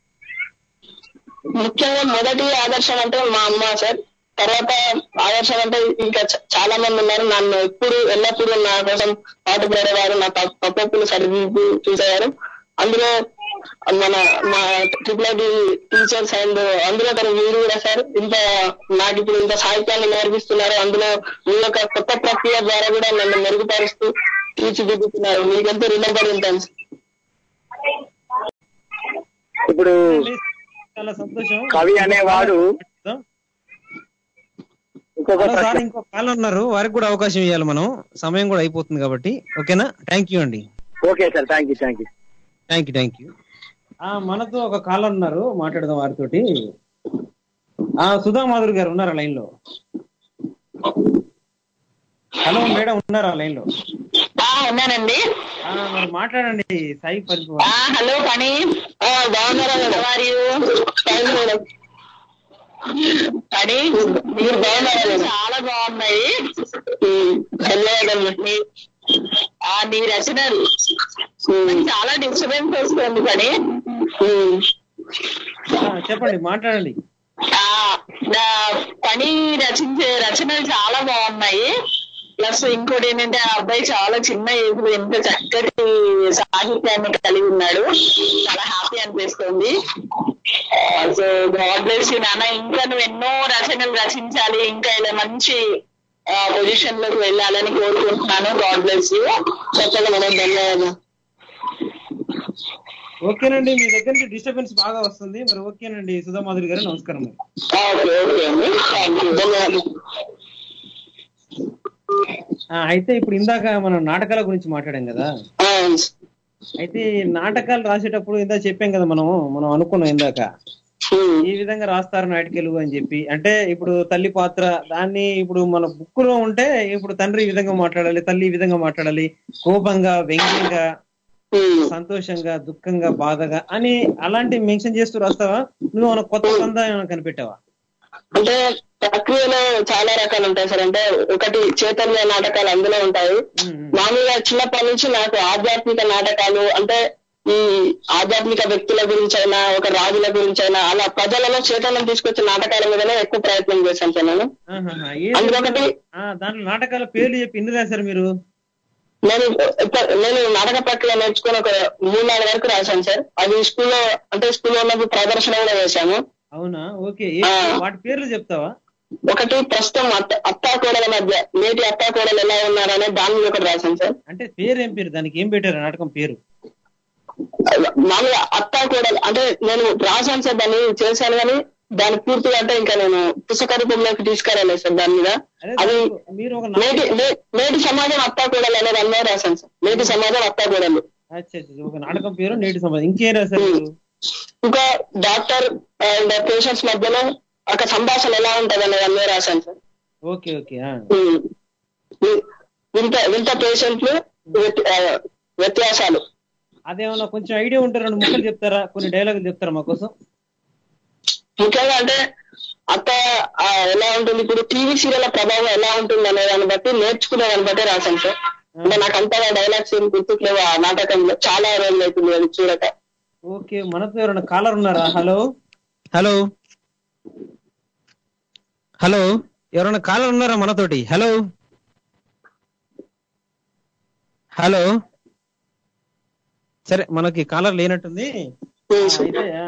F: ముఖ్యంగా మొదటి ఆదర్శం అంటే మా అమ్మ సార్ తర్వాత ఆదర్శం అంటే ఇంకా చ- చాలా మంది ఉన్నారు నన్ను ఎప్పుడు ఎల్లప్పుడూ నా కోసం పాటు పడేవారు నా ప- పప్పులు సరిదిద్దు చూసేవారు అందులో మన మా ట్రిపుల్ ఐడి టీచర్స్ అండ్ అందులో తన వీరు కూడా సార్ ఇంత నాకు ఇప్పుడు ఇంత సాహిత్యాన్ని నేర్పిస్తున్నారు అందులో మీ యొక్క కొత్త ప్రక్రియ ద్వారా కూడా నన్ను మెరుగుపరుస్తూ తీర్చిదిద్దుతున్నారు మీకెంతో రుణపడి ఉంటాను సార్.
K: ఇప్పుడు
D: చాలా సంతోషం
K: కవి అనేవాడు ఇంకొక
D: హలో సార్
K: ప్రశ్న
D: ఇంకో కాల్ ఉన్నారు వారికి కూడా అవకాశం ఇవ్వాలి మనం సమయం కూడా అయిపోతుంది కాబట్టి ఓకేనా థ్యాంక్ యూ అండి
K: okay sir thank you thank you
D: thank you thank you మనతో ఒక కాలర్ ఉన్నారు మాట్లాడదాం వారితోటి ఆ సుధా మాధురి గారు ఉన్నారా లైన్ లో హలో మేడం ఉన్నారా లైన్ లో
F: ఉన్నానండి
D: ఆ, మరి మాట్లాడండి సాయి పరిపు
F: హలో పని బాగున్నారా మేడం మేడం పని మీరు బాగున్నారా చాలా బాగున్నాయి ధన్యవాదాలు మీ- ఆ నీ రచనలు నాకు చాలా డిస్టర్బెన్స్ వస్తుంది పని
D: ఆ, చెప్పండి మాట్లాడండి
F: ఆ, నా పని రచించే రచనలు చాలా బాగున్నాయి ప్లస్ ఇంకోటి ఏంటంటే ఆ అబ్బాయి చాలా చిన్న ఏజ్ లో ఎంత చక్కటి సాహిత్యాన్ని కలిగి ఉన్నాడు చాలా హ్యాపీ అనిపిస్తుంది సో గాడ్ బ్లెస్ యూ నాన్న ఇంకా నువ్వు ఎన్నో రచనలు రచించాలి ఇంకా ఇలా మంచి పొజిషన్ లోకి వెళ్ళాలని కోరుకుంటున్నాను గాడ్ బ్లెస్ యూ చెప్పగా మనం ధన్యవాదాలు
D: ఓకేనండి మీ దగ్గర నుంచి డిస్టర్బెన్స్ బాగా వస్తుంది మరి ఓకేనండి సుధా మాధురి గారు నమస్కారం మరి
F: ఓకే ఓకే అండి థ్యాంక్ యూ ధన్యవాదాలు
D: ఆ, అయితే ఇప్పుడు ఇందాక మనం నాటకాల గురించి మాట్లాడాం కదా అయితే ఈ నాటకాలు రాసేటప్పుడు ఇందాక చెప్పాం కదా మనం మనం అనుకున్నాం ఇందాక ఈ విధంగా రాస్తారు నాటికలు అని చెప్పి అంటే ఇప్పుడు తల్లి పాత్ర దాన్ని ఇప్పుడు మన బుక్ లో ఉంటే ఇప్పుడు తండ్రి ఈ విధంగా మాట్లాడాలి తల్లి ఈ విధంగా మాట్లాడాలి కోపంగా వ్యంగ్యంగా సంతోషంగా దుఃఖంగా బాధగా అని అలాంటి మెన్షన్ చేస్తూ రాస్తావా నువ్వు మన కొత్త సందాయం కనిపెట్టావా
F: అంటే ప్రక్రియలో చాలా రకాలు ఉంటాయి సార్ అంటే ఒకటి చైతన్య నాటకాలు అందులో ఉంటాయి మామూలుగా చిన్నప్పటి నుంచి నాకు ఆధ్యాత్మిక నాటకాలు అంటే ఈ ఆధ్యాత్మిక వ్యక్తుల గురించి అయినా ఒక రాజుల గురించి అయినా అలా ప్రజలలో చైతన్యం తీసుకొచ్చే నాటకాల మీదనే ఎక్కువ ప్రయత్నం చేశాను సార్ నేను
D: ఆహాహా. ఏది-
F: అందులో ఒకటి
D: ఆ, దాంట్లో నాటకాల పేర్లు చెప్పి ఎన్ని రాశారు మీరు
F: నేను ఎప్ప- నేను నాటక ప్రక్రియ నేర్చుకుని ఒక మూడు నాలుగు వరకు రాశాను సార్ అది స్కూల్లో అంటే స్కూల్లో ఉన్నప్పుడు ప్రదర్శన కూడా వేశాము
D: అవునా ఓకే ఏ- వాటి పేర్లు చెప్తావా
F: ఒకటి ప్రస్తుతం అత్త అత్తా కోడల మధ్య నేటి అత్తా కోడలు ఎలా ఉన్నారనే దాని మీద ఒకటి రాశాను సార్
D: అంటే పేరు ఏం పేరు దానికి ఏం పెట్టారు నాటకం పేరు
F: మామూలుగా అత్తా కోడలు అంటే నేను రాశాను సార్ దాన్ని చేశాను కానీ దాని పూర్తిగా అంటే ఇంకా నేను పుస్తక రూపంలోకి తీసుకురాలేదు సార్ దాని మీద అది
D: మీరు ఒక
F: నేటి నే- నేటి సమాజం అత్తా కోడలు అనే దాని మీద రాశాను సార్ నేటి సమాజం అత్తా కోడలు
D: అచ్చా అచ్చా, ఒక నాటకం పేరు నేటి సమాజం ఇంకేం రాశారు మీరు?
F: ఇంకా డాక్టర్ అండ్ పేషెంట్స్ మధ్యలో ఒక సంభాషణ ఎలా ఉంటది అనే దాని మీద రాశాను సార్
D: ఓకే ఓకే ఆ.
F: ఉమ్. వి- వింత వింత పేషెంట్లు వ్యత్- ఆ, వ్యత్యాసాలు
D: అదేమన్నా కొంచెం ఐడియా ఉంటే రెండు ముక్కలు చెప్తారా కొన్ని డైలాగులు చెప్తారా మా కోసం
F: ముఖ్యంగా అంటే అత్త ఆ, ఎలా ఉంటుంది ఇప్పుడు టీవీ సీరియల్ ప్రభావం ఎలా ఉంటుంది అనే దాన్ని బట్టి నేర్చుకునే దాన్ని బట్టి రాశాను సార్ అంటే నాకు అంతగా డైలాగ్స్ ఏం గుర్తుకు లేవు ఆ నాటకంలో చాలా రోజులు అవుతుంది అది చూడక
D: ఓకే మనతో ఎవరైనా కాలర్ ఉన్నారా హలో హలో హలో ఎవరైనా కాలర్ ఉన్నారా మనతోటి హలో హలో సరే మనకి కాలర్ లేనట్టుంది ఆ, అయితే ఆ.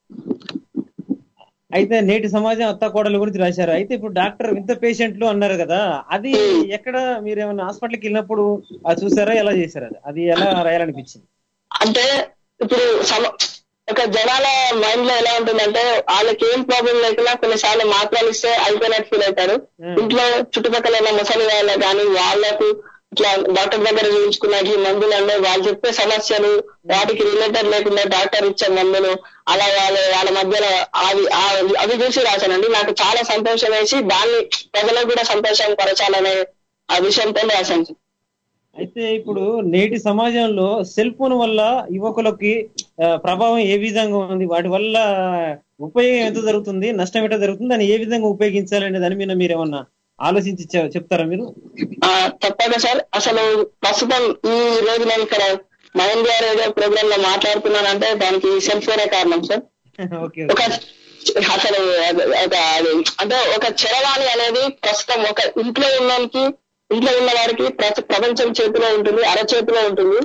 D: అయితే నేటి సమాజం అత్త కోడల గురించి రాశారు అయితే ఇప్పుడు డాక్టర్ వింత పేషెంట్లు అన్నారు కదా అది ఎక్కడ మీరు ఏమైనా హాస్పిటల్కి వెళ్ళినప్పుడు అది చూసారా ఎలా చేశారు అది అది ఎలా రాయాలనిపించింది
F: అంటే ఇప్పుడు సమ- ఒక జనాల మైండ్ లో ఎలా ఉంటుందంటే వాళ్ళకి ఏం ప్రాబ్లం లేకున్నా కొన్నిసార్లు మాత్రలు ఇస్తే అయిపోయినట్టు ఫీల్ అవుతారు ఇంట్లో చుట్టుపక్కల ఉన్న ముసలి వాళ్ళ కానీ వాళ్ళకు ఇట్లా డాక్టర్ దగ్గర చూపించుకున్నాకి మందులు అన్నీ వాళ్ళు చెప్పే సమస్యలు వాటికి రిలేటెడ్ లేకుండా డాక్టర్ ఇచ్చే మందులు అలా వాళ్ళ వాళ్ళ మధ్యలో అవి ఆ- అవి చూసి రాశానండి నాకు చాలా సంతోషం వేసి దాన్ని ప్రజలకు కూడా సంతోషం పరచాలనే ఆ విషయంతో రాశాను సార్
D: అయితే ఇప్పుడు నేటి సమాజంలో సెల్ ఫోన్ వల్ల యువకులకి ఆ, ప్రభావం ఏ విధంగా ఉంది వాటి వల్ల ఉపయోగం ఎంత జరుగుతుంది నష్టం ఎంత జరుగుతుంది దాన్ని ఏ విధంగా ఉపయోగించాలనే దాని మీద మీరు ఏమన్నా ఆలోచించి చె- చెప్తారా మీరు
F: ఆ, తప్పక సార్ అసలు ప్రస్తుతం ఈ రోజు నేను ఇక్కడ మైండ్ రేడియో ప్రోగ్రామ్ లో మాట్లాడుతున్నానంటే దానికి సెల్ ఫోనే కారణం సార్
D: ఓకే
F: ఒక అసలు అది- ఒక అది అంటే ఒక చరవాణి అనేది ప్రస్తుతం ఒక ఇంట్లో ఉన్నకి ఇంట్లో ఉన్న వారికి ప్రప- ప్రపంచం చేతిలో ఉంటుంది అరచేతిలో ఉంటుంది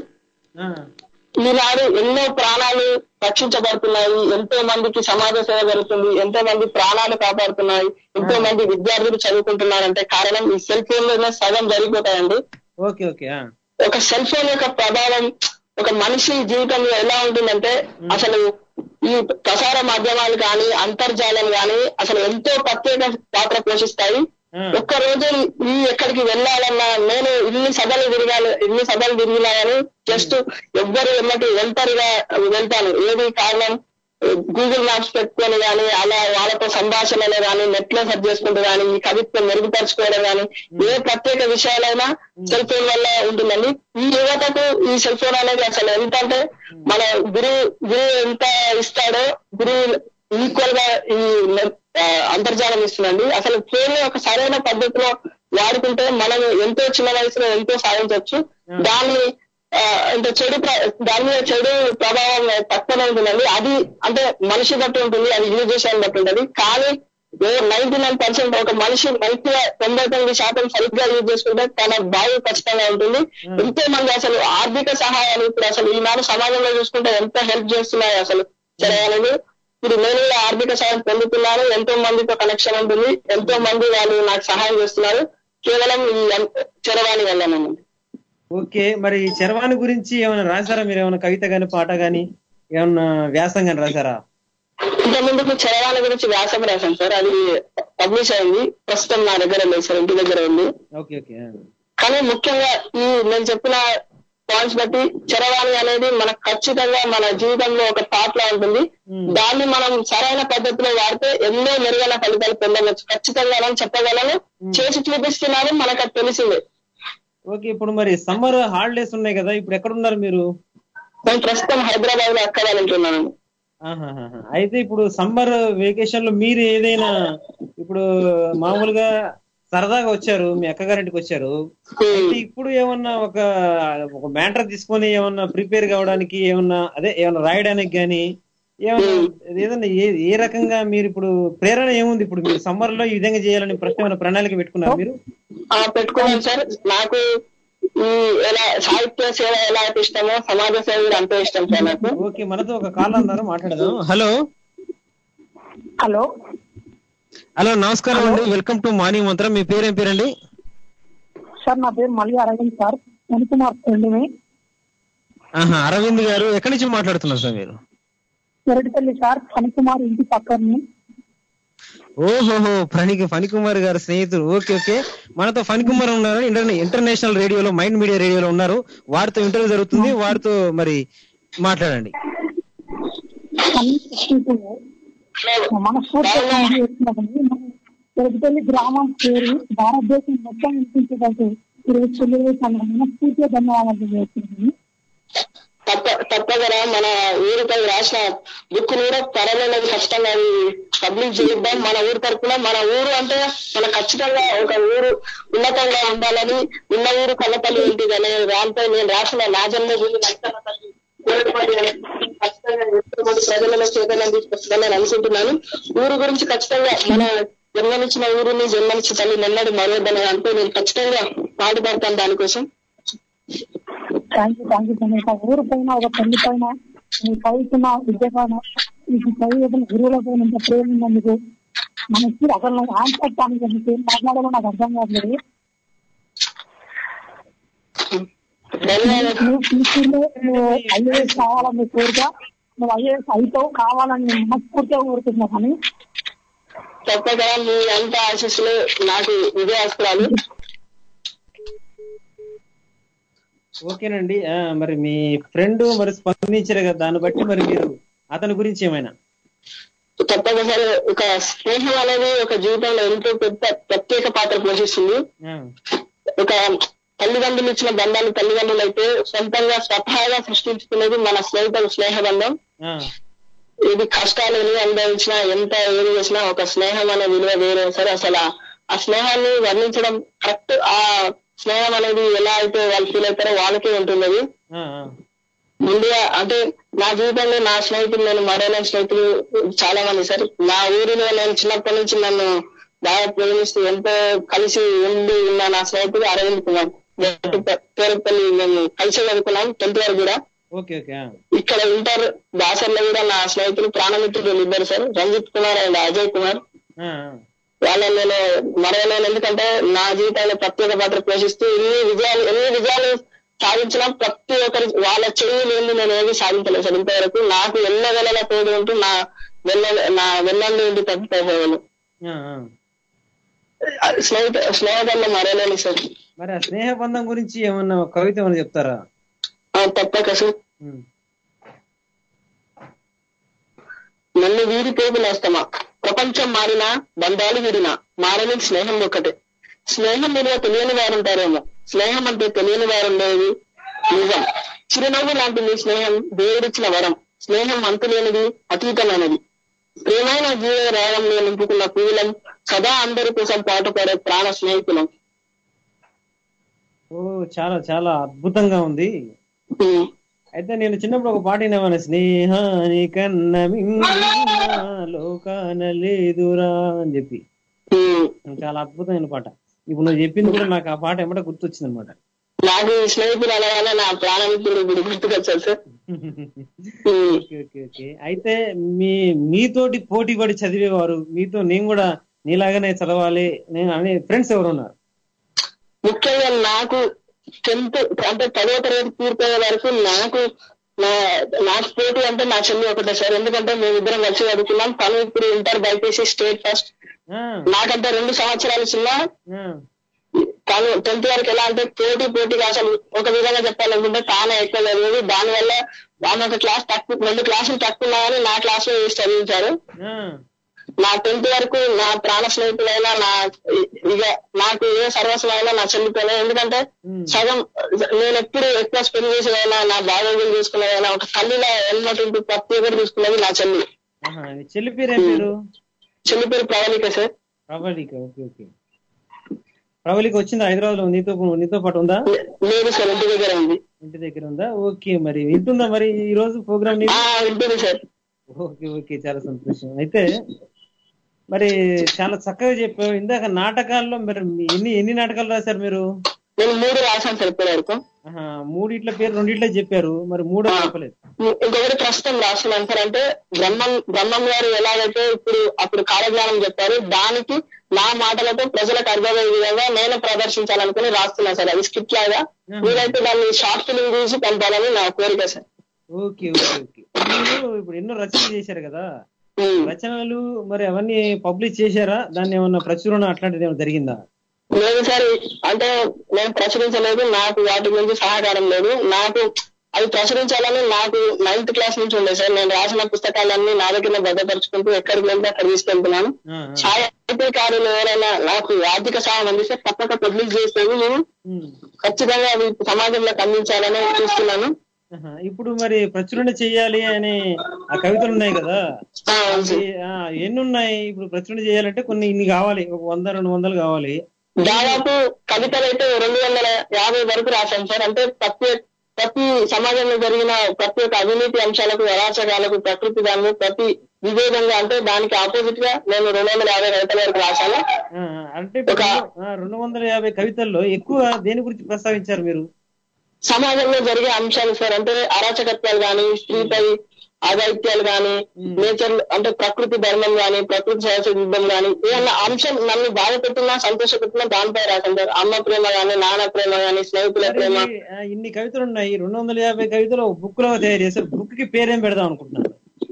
F: ఈనాడు ఎన్నో ప్రాణాలు రక్షించబడుతున్నాయి ఎంతో మందికి సమాజ సేవ జరుగుతుంది ఎంతో మంది ప్రాణాలు కాపాడుతున్నాయి ఎంతో మంది విద్యార్థులు చదువుకుంటున్నారంటే కారణం ఈ సెల్ ఫోన్ లోనే సగం జరిగిపోతాయండి
D: ఓకే ఓకే ఆ.
F: ఒక సెల్ ఫోన్ యొక్క ప్రభావం ఒక మనిషి జీవితంలో ఎలా ఉంటుందంటే అసలు ఈ ప్రసార మాధ్యమాలు కానీ అంతర్జాలం కానీ అసలు ఎంతో ప్రత్యేక పాత్ర పోషిస్తాయి ఒక్క రోజు ఈ ఎక్కడికి వెళ్ళాలన్నా నేను ఇన్ని సభలు తిరగాలి ఇన్ని సభలు తిరిగినాయని జస్ట్ ఎవ్వరు ఎమ్మటి ఒంటరిగా వెళ్తాను ఏది కారణం గూగుల్ మ్యాప్స్ పెట్టుకొని కానీ అలా వాళ్ళతో సంభాషణలు కానీ నెట్ లో సెర్చ్ చేసుకుంటూ కానీ ఈ కవిత్వం మెరుగుపరచుకోవడం కానీ ఏ ప్రత్యేక విషయాలైనా సెల్ ఫోన్ వల్ల ఉంటుందండి ఈ యువతకు ఈ సెల్ ఫోన్ అనేది అసలు ఎంత అంటే మన గురువు గురువు ఎంత ఇస్తాడో గురువు ఈక్వల్ గా ఈ నెట్- ఆ, అంతర్జాలం ఇస్తుందండి అసలు ఫోన్ ఒక సరైన పద్ధతిలో వాడుకుంటే మనం ఎంతో చిన్న వయసులో ఎంతో సాధించవచ్చు దాన్ని ఆ, అంటే చెడు ప్ర- దాని మీద చెడు ప్రభావం తక్కువనే ఉంటుందండి అది అంటే మనిషి బట్టి ఉంటుంది అది యూజ్ చేసేది బట్టి ఉంటుంది కానీ నైన్టీ నైన్ పర్సెంట్ ఒక మనిషి మంచిగా తొంభై తొమ్మిది శాతం సరిగ్గా యూజ్ చేసుకుంటే తన బాగు ఖచ్చితంగా ఉంటుంది ఎంతో మంది అసలు ఆర్థిక సహాయాలు ఇప్పుడు అసలు ఈనాడు సమాజంలో చూసుకుంటే ఎంత హెల్ప్ చేస్తున్నాయి అసలు చదవాలని ఇప్పుడు నేను కూడా ఆర్థిక సహాయం పొందుతున్నాను ఎంతో మందితో కనెక్షన్ ఉంటుంది ఎంతో మంది వాళ్ళు నాకు సహాయం చేస్తున్నారు కేవలం ఈ చరవాణి వల్లనండి
D: ఓకే మరి ఈ చరవాణి గురించి ఏమైనా రాశారా మీరు ఏమైనా కవిత గాని పాట గాని ఏమన్నా వ్యాసం గాని రాశారా
F: ఇంత ముందుకు చరవాణి గురించి వ్యాసం రాశాను సార్ అది పబ్లిష్ అయింది ప్రస్తుతం నా దగ్గర లేదు సార్ ఇంటి దగ్గర ఉంది
D: ఓకే ఓకే ఆ.
F: కానీ ముఖ్యంగా ఈ నేను చెప్పిన పాయింట్స్ బట్టి చరవాణి అనేది మనకు ఖచ్చితంగా మన జీవితంలో ఒక పార్ట్ లా ఉంటుంది దాన్ని మనం సరైన పద్ధతిలో వాడితే ఎన్నో మెరుగైన ఫలితాలు పొందవచ్చు ఖచ్చితంగా మనం చెప్పగలను చేసి చూపిస్తున్నాను మనకు అది తెలిసిందే
D: ఓకే ఇప్పుడు మరి సమ్మర్ హాలిడేస్ ఉన్నాయి కదా ఇప్పుడు ఎక్కడ ఉన్నారు మీరు
F: నేను ప్రస్తుతం హైదరాబాద్ లో అక్కడ ఉంటున్నాను
D: ఆహాహాహా. అయితే ఇప్పుడు సమ్మర్ వెకేషన్ లో మీరు ఏదైనా ఇప్పుడు మామూలుగా సరదాగా వచ్చారు మీ అక్కగారింటికి వచ్చారు అయితే ఇప్పుడు ఏమన్నా ఒక ఒక మ్యాటర్ తీసుకొని ఏమన్నా ప్రిపేర్ కావడానికి ఏమన్నా అదే ఏమన్నా రాయడానికి గానీ ఏమన్నా ఏదన్నా ఏ ఏ రకంగా మీరు ఇప్పుడు ప్రేరణ ఏముంది ఇప్పుడు మీరు సమ్మర్ లో ఈ విధంగా చేయాలని ప్రశ్న ఏమైనా ప్రణాళిక పెట్టుకున్నారు మీరు
F: ఆ పెట్టుకున్నాను సార్ నాకు ఈ ఎలా సాహిత్య సేవ ఎలా అయితే ఇష్టమో సమాజ సేవ కూడా అంతే ఇష్టం సార్ నాకు
D: ఓకే మనతో ఒక కాల్ అన్నారు మాట్లాడదాం హలో
L: హలో
D: హలో నమస్కారం అండి వెల్కమ్ టు మార్నింగ్ మంత్రం మీ పేరేం పేరండి
L: సార్ నా పేరు మల్లి అరవింద్ సార్ మణికుమార్ ఫ్రెండ్ని
D: ఆహా అరవింద్ గారు ఎక్కడి నుంచి మాట్లాడుతున్నారు సార్ మీరు
L: ఎరటిపల్లి సార్ ఫణికుమార్ ఇంటి పక్కనే
D: ఓహోహో ఫణి ఫణికుమార్ గారు స్నేహితులు ఓకే ఓకే మనతో ఫణికుమార్ ఉన్నారు ఇంటర్నే ఇంటర్నేషనల్ రేడియోలో మైండ్ మీడియా రేడియోలో ఉన్నారు వారితో ఇంటర్వ్యూ జరుగుతుంది వారితో మరి మాట్లాడండి
L: మనస్ఫూర్తిగా ఎరటిపల్లి గ్రామం పేరు భారతదేశం మొత్తం వినిపించగలదు ఈరోజు తెలియజేసాను మనస్ఫూర్తిగా ధన్యవాదాలు చేస్తున్నాను
F: తప్ప తప్పగా మన ఊరిపై రాసిన బుక్ కూడా త్వరలో ఖచ్చితంగా అది పబ్లిష్ చేద్దాం మన ఊరు తరపున మన ఊరు అంటే మన ఖచ్చితంగా ఒక ఊరు ఉన్నతంగా ఉండాలని ఉన్న ఊరు కన్నపల్లి ఏంటిది అనే దానిపై నేను రాసిన నా జన్మభూమి నచ్చన తల్లి కోరపల్లి అనే ఖచ్చితంగా ఎంతో మంది ప్రజలలో చైతన్యం తీసుకొస్తుందని నేను అనుకుంటున్నాను ఊరు గురించి ఖచ్చితంగా మన జన్మనిచ్చిన ఊరిని జన్మనిచ్చిన తల్లి నిన్నడు మరొద్దనే దానిపై నేను ఖచ్చితంగా పాటుపడతాను దానికోసం
L: thank you thank you so ఊరు పైన ఒక తల్లి పైన మీ చదువుతున్న విద్య పైన మీకు చదివిన గురువుల పైన ఇంత ప్రేమ ఉన్నందుకు మనకి అసలు నాకు ఆన్సర్ టానికి మీకు ఏం మాట్లాడాలో నాకు అర్థం కావట్లేదు నువ్వు ఫ్యూచర్లో నువ్వు ఐఏఎస్ కావాలని కోరిక నువ్వు ఐఏఎస్ అవుతావు కావాలని నేను మనస్ఫూర్తిగా కోరుతున్నా కానీ
F: తప్పగా మీ అంత ఆశీస్సులు నాకు విజయాస్త్రాలు
D: ఓకేనండి ఆ, మరి మీ ఫ్రెండ్ మరి స్పందించారు కదా దాన్ని బట్టి మరి మీరు అతని గురించి ఏమైనా
F: తప్పగా సరే ఒక స్నేహం అనేది ఒక జీవితంలో ఎంతో పెద్ద ప్రత్యేక పాత్ర పోషిస్తుంది ఒక తల్లిదండ్రులు ఇచ్చిన బంధాన్ని తల్లిదండ్రులు అయితే సొంతంగా స్వతహాగా సృష్టించుకునేది మన స్నేహితులు స్నేహ బంధం
D: ఆ,
F: ఇది కష్టాలు ఎన్ని అనుభవించినా ఎంత ఏది చేసినా ఒక స్నేహం అనే విలువ వేరే సరే అసలు ఆ- ఆ స్నేహాన్ని వర్ణించడం కరెక్ట్ ఆ స్నేహం అనేది ఎలా అయితే వాళ్ళు ఫీల్ అవుతారో వాళ్ళకే ఉంటుంది అది.
D: ఆ, ఆ.
F: ముందుగా అంటే నా జీవితంలో నా స్నేహితులు నేను మరోలేని స్నేహితులు చాలా మంది సార్ నా ఊరిలో నేను చిన్నప్పటి నుంచి నన్ను బాగా ప్రేమిస్తూ ఎంతో కలిసి ఉండి ఉన్న నా స్నేహితుడు అరవింద్ కుమార్ పేరుపల్లి మేము కలిసి చదువుకున్నాం టెన్త్ వరకు కూడా
D: ఓకే ఓకే ఆ.
F: ఇక్కడ ఇంటర్ దాసర్లో కూడా నా స్నేహితులు ప్రాణమిత్రులు ఇద్దరు సార్ రంజిత్ కుమార్ అండ్ అజయ్ కుమార్
D: ఆ,
F: వాళ్ళని నేను మరవలేను ఎందుకంటే నా జీవితంలో ప్రత్యేక పాత్ర పోషిస్తూ ఎన్ని విజయాలు ఎన్ని విజయాలు సాధించినా ప్రతి ఒక్కరి వాళ్ళ చెయ్యి లేని నేను ఏమీ సాధించలేదు సార్ ఇంతవరకు నాకు ఎన్న వెళ్ళల తోడు ఉంటూ నా వెన్న నా వెన్నండి ఉండి తప్పిపోయేవాళ్ళు
D: ఆ, ఆ.
F: స్నేహిత స్నేహితుల్లో మరవలేను సార్
D: మరి ఆ స్నేహ బంధం గురించి ఏమన్నా ఒక కవిత ఏమన్నా చెప్తారా
F: ఆ, తప్పక సార్
D: ఉమ్.
F: నన్ను వీడి పోగు నేస్తమా ప్రపంచం మారినా బంధాలు విడినా మారని స్నేహం ఒక్కటే స్నేహం విలువ తెలియని వారు ఉంటారేమో స్నేహం అంటే తెలియని వారు ఉండేది నిజం చిరునవ్వు లాంటి మీ స్నేహం దేవుడిచ్చిన వరం స్నేహం అంతులేనిది అతీతమైనది ప్రేమైన జీవ రాగంలో నింపుకున్న పూలం సదా అందరి కోసం పాటుపడే ప్రాణ స్నేహితులం
D: ఓ చాలా చాలా అద్భుతంగా ఉంది అయితే నేను చిన్నప్పుడు ఒక పాట వినేవాను స్నేహాని కన్న మించిన లోకాన లేదురా అని చెప్పి చాలా అద్భుతమైన పాట ఇప్పుడు నువ్వు చెప్పింది కూడా నాకు ఆ పాట ఎమ్మట గుర్తొచ్చింది అనమాట
F: నాకు ఈ స్నేహితులు అనగానే నా ప్రాణమిత్రుడు ఇప్పుడు గుర్తుకొచ్చారు సార్
D: ఓకే ఓకే ఓకే అయితే మీ మీతోటి పోటీ పడి చదివేవారు మీతో నేను కూడా నీలాగానే చదవాలి నేను అనే ఫ్రెండ్స్ ఎవరు ఉన్నారు
F: ముఖ్యంగా నాకు టెన్త్ అంటే పదో తరగతి పూర్తయ్యే వరకు నాకు నా నాకు పోటీ అంటే నా చెల్లి ఒకటే సార్ ఎందుకంటే మేమిద్దరం కలిసి చదువుకున్నాం తను ఇప్పుడు ఇంటర్ బైపీసీ స్టేట్ ఫస్ట్ నాకంటే రెండు సంవత్సరాలు చిన్న తను టెన్త్ వరకు ఎలా అంటే పోటీ పోటీగా అసలు ఒక విధంగా చెప్పాలనుకుంటే తానే ఎక్కువ చదివేది దానివల్ల ఆమె ఒక క్లాస్ తక్కువ రెండు క్లాసులు తక్కువ ఉన్నా కానీ నా క్లాస్ లో వేసి చదివించారు నా టెన్త్ వరకు నా ప్రాణ స్నేహితులైనా నా ఇక నాకు ఏ సర్వస్వమైనా నా చెల్లిపోయినా ఎందుకంటే సగం నేను ఎప్పుడు ఎక్కువ స్పెండ్ చేసేదైనా నా బాగోగులు చూసుకునేదైనా ఒక తల్లిలో ఎన్నట్టు ప్రతి ఒక్కటి చూసుకునేది నా చెల్లి
D: ఆహా, నీ చెల్లి పేరు ఏం పేరు
F: చెల్లి పేరు Pravalika sir
D: Pravalika okay okay Pravalika వచ్చిందా హైదరాబాద్ లో నీతో నీతో పాటు ఉందా
F: లేదు సార్ ఇంటి దగ్గర ఉంది
D: ఇంటి దగ్గర ఉందా ఓకే మరి వింటుందా మరి ఈ రోజు ప్రోగ్రామ్
F: వింటుంది సార్
D: ఓకే ఓకే చాలా సంతోషం అయితే మరి చాలా చక్కగా చెప్పావు ఇందాక నాటకాల్లో మరి మీ- ఎన్ని ఎన్ని నాటకాలు రాశారు మీరు
F: నేను మూడు రాశాను సార్ ఇప్పటి వరకు
D: ఆహా, మూడిట్ల పేరు రెండిట్లే చెప్పారు మరి మూడో చెప్పలేదు
F: ఇంకొకటి ప్రస్తుతం రాస్తున్నాను సార్ అంటే బ్రహ్మం బ్రహ్మం గారు ఎలాగైతే ఇప్పుడు అప్పుడు కాలజ్ఞానం చెప్పారు దానికి నా మాటలతో ప్రజలకు అర్థమయ్యే విధంగా నేను ప్రదర్శించాలనుకుని రాస్తున్నాను సార్ అది స్క్రిప్ట్ లాగా మీరైతే దాన్ని షార్ట్ ఫిల్మ్ తీసి పంపాలని నా కోరిక సార్
D: ఓకే ఓకే ఓకే మీరు ఇప్పుడు ఎన్నో రచనలు చేశారు కదా రచనలు మరి అవన్నీ పబ్లిష్ చేశారా దాన్ని ఏమన్నా ప్రచురణ అట్లాంటిది ఏమైనా జరిగిందా
F: లేదు సార్ అంటే నేను ప్రచురించలేదు నాకు వాటి గురించి సహకారం లేదు నాకు అవి ప్రచురించాలని నాకు నైన్త్ క్లాస్ నుంచి ఉండే సార్ నేను రాసిన పుస్తకాలన్నీ నా దగ్గర భద్రపరుచుకుంటూ ఎక్కడికి వెళ్తే అక్కడ తీసుకెళ్తున్నాను సాహిత్యకారులు ఎవరైనా నాకు ఆర్థిక సహాయం అందిస్తే తప్పక పబ్లిష్ చేస్తాను నేను ఖచ్చితంగా అవి సమాజంలోకి అందించాలని చూస్తున్నాను
D: ఆహా, ఇప్పుడు మరి ప్రచురణ చేయాలి అనే ఆ కవితలు ఉన్నాయి కదా అవి, ఆ, ఎన్ని ఉన్నాయి ఇప్పుడు ప్రచురణ చేయాలంటే కొన్ని ఇన్ని కావాలి ఒక వంద రెండు వందలు కావాలి
F: దాదాపు కవితలు అయితే రెండు వందల యాభై వరకు రాశాను సార్ అంటే ప్రతి ప్రతి సమాజంలో జరిగిన ప్రతి ఒక్క అవినీతి అంశాలకు అరాచకాలకు ప్రకృతి దాన్ని ప్రతి విభేదంగా అంటే దానికి ఆపోజిట్ గా నేను రెండు వందల యాభై కవితల వరకు రాశాను
D: ఆ, అంటే ఇప్పుడు ఆ, రెండు వందల యాభై కవితల్లో ఎక్కువ దేని గురించి ప్రస్తావించారు మీరు
F: సమాజంలో జరిగే అంశాలు సార్ అంటే అరాచకత్వాలు గాని స్త్రీపై అఘాయిత్యాలు గాని నేచర్ అంటే ప్రకృతి ధర్మం గాని ప్రకృతి సహజ యుద్ధం గాని ఏమన్నా అంశం నన్ను బాధ పెట్టినా సంతోష పెట్టినా దానిపై రాశాను సార్ అమ్మ ప్రేమ గాని నాన్న ప్రేమ గాని స్నేహితుల
D: మరి
F: ప్రేమ
D: ఇవి, ఆ, ఇన్ని కవితలు ఉన్నాయి రెండు వందల యాభై కవితలు బుక్ లో తయారు చేశారు బుక్ కి పేరేం పెడదాం అనుకుంటున్నారు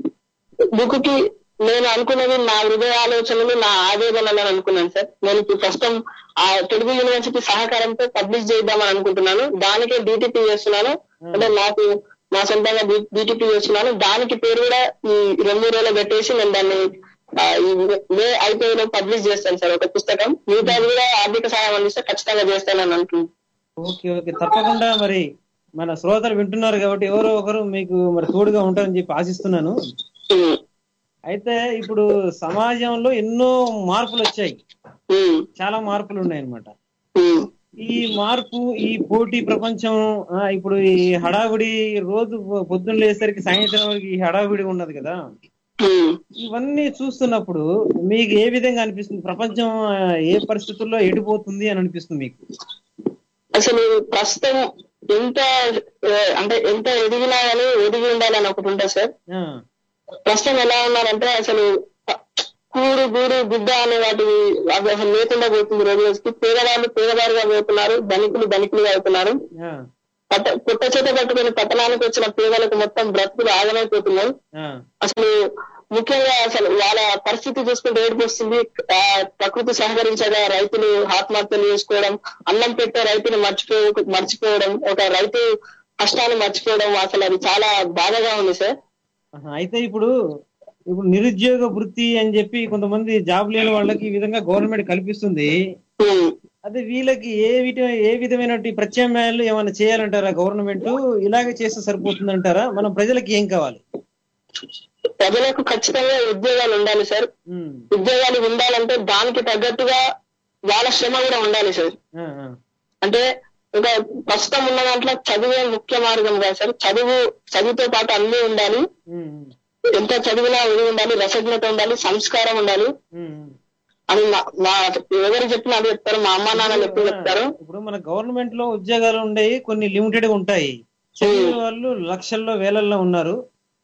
F: బుక్ కి నేను అనుకున్నది నా హృదయ ఆలోచనలు నా ఆవేదనలు అని అనుకున్నాను సార్ నేను ఇప్పుడు ప్రస్తుతం ఆ తెలుగు యూనివర్సిటీ సహకారంతో పబ్లిష్ చేద్దామని అనుకుంటున్నాను దానికే డిటిపి చేస్తున్నాను అంటే నాకు నా సొంతంగా డిటిపి చేస్తున్నాను దానికి పేరు కూడా ఈ రెండు రోజులు పెట్టేసి నేను దాన్ని ఆ, ఈ మే అయిపోయిన పబ్లిష్ చేస్తాను సార్ ఒక పుస్తకం మిగతా కూడా ఆర్థిక సహాయం అందిస్తే ఖచ్చితంగా చేస్తానని అంటున్నాను
D: ఓకే ఓకే తప్పకుండా మరి మన శ్రోతలు వింటున్నారు కాబట్టి ఎవరో ఒకరు మీకు మరి తోడుగా ఉంటారని చెప్పి ఆశిస్తున్నాను అయితే ఇప్పుడు సమాజంలో ఎన్నో మార్పులు వచ్చాయి చాలా మార్పులు ఉన్నాయి అన్నమాట ఈ మార్పు ఈ పోటీ ప్రపంచం ఆ, ఇప్పుడు ఈ హడావిడి రోజు పొ- పొద్దున్న లేసరికి సాయంత్రం వరకు ఈ హడావిడి ఉన్నది కదా ఇవన్నీ చూస్తున్నప్పుడు మీకు ఏ విధంగా అనిపిస్తుంది ప్రపంచం ఆ, ఏ పరిస్థితుల్లో ఎడిపోతుంది అని అనిపిస్తుంది మీకు
F: అసలు ప్రస్తుతం ఎంత ఆ, అంటే ఎంత ఎదిగినా కానీ ఎదిగి ఉండాలని ఒకటి ఉంటుంది సార్
D: ఆ,
F: ప్రస్తుతం ఎలా ఉన్నారంటే అసలు కూడు గూడు గుడ్డ అనే వాటి అవి అసలు లేకుండా పోతుంది రోజు రోజుకి పేదవాళ్ళు పేదవారుగా పోతున్నారు ధనికులు ధనికులుగా అవుతున్నారు
D: ఆ,
F: పట్ట పుట్ట చేత పట్టుకుని పట్టణానికి వచ్చిన పేదలకు మొత్తం బ్రతుకులు ఆగమైపోతున్నాయి
D: ఆ,
F: అసలు ముఖ్యంగా అసలు వాళ్ళ పరిస్థితి చూసుకుంటే ఏడుపు వస్తుంది ఆ, ప్రకృతి సహకరించగా రైతులు ఆత్మహత్యలు చేసుకోవడం అన్నం పెట్టే రైతుని మర్చిపో మర్చిపోవడం ఒక రైతు కష్టాన్ని మర్చిపోవడం అసలు అది చాలా బాధగా ఉంది సార్
D: ఆహా, అయితే ఇప్పుడు ఇప్పుడు నిరుద్యోగ వృత్తి అని చెప్పి కొంతమంది జాబ్ లేని వాళ్ళకి ఈ విధంగా గవర్నమెంట్ కల్పిస్తుంది అదే వీళ్ళకి ఏ విధ ఏ విధమైన ప్రత్యామ్నాయాలు ఏమైనా చేయాలంటారా గవర్నమెంట్ ఇలాగే చేస్తే సరిపోతుందంటారా మనం ప్రజలకి ఏం కావాలి
F: ప్రజలకు ఖచ్చితంగా ఉద్యోగాలు ఉండాలి సార్ ఉద్యోగాలు ఉండాలంటే దానికి తగ్గట్టుగా వాళ్ళ శ్రమ కూడా ఉండాలి సార్
D: ఆ, ఆ,
F: అంటే ఇంకా ప్రస్తుతం ఉన్న దాంట్లో చదువే ముఖ్య మార్గం కాదు సార్ చదువు చదువుతో పాటు అన్ని ఉండాలి ఎంత చదివినా ఇది ఉండాలి రసజ్ఞత ఉండాలి సంస్కారం ఉండాలి అని మా- మా ఎవరు చెప్పినా అది చెప్తారు మా అమ్మా నాన్నలు ఎప్పుడు చెప్తారు
D: ఇప్పుడు మన గవర్నమెంట్ లో ఉద్యోగాలు ఉండేవి కొన్ని లిమిటెడ్ గా ఉంటాయి చదివే వాళ్ళు లక్షల్లో వేలల్లో ఉన్నారు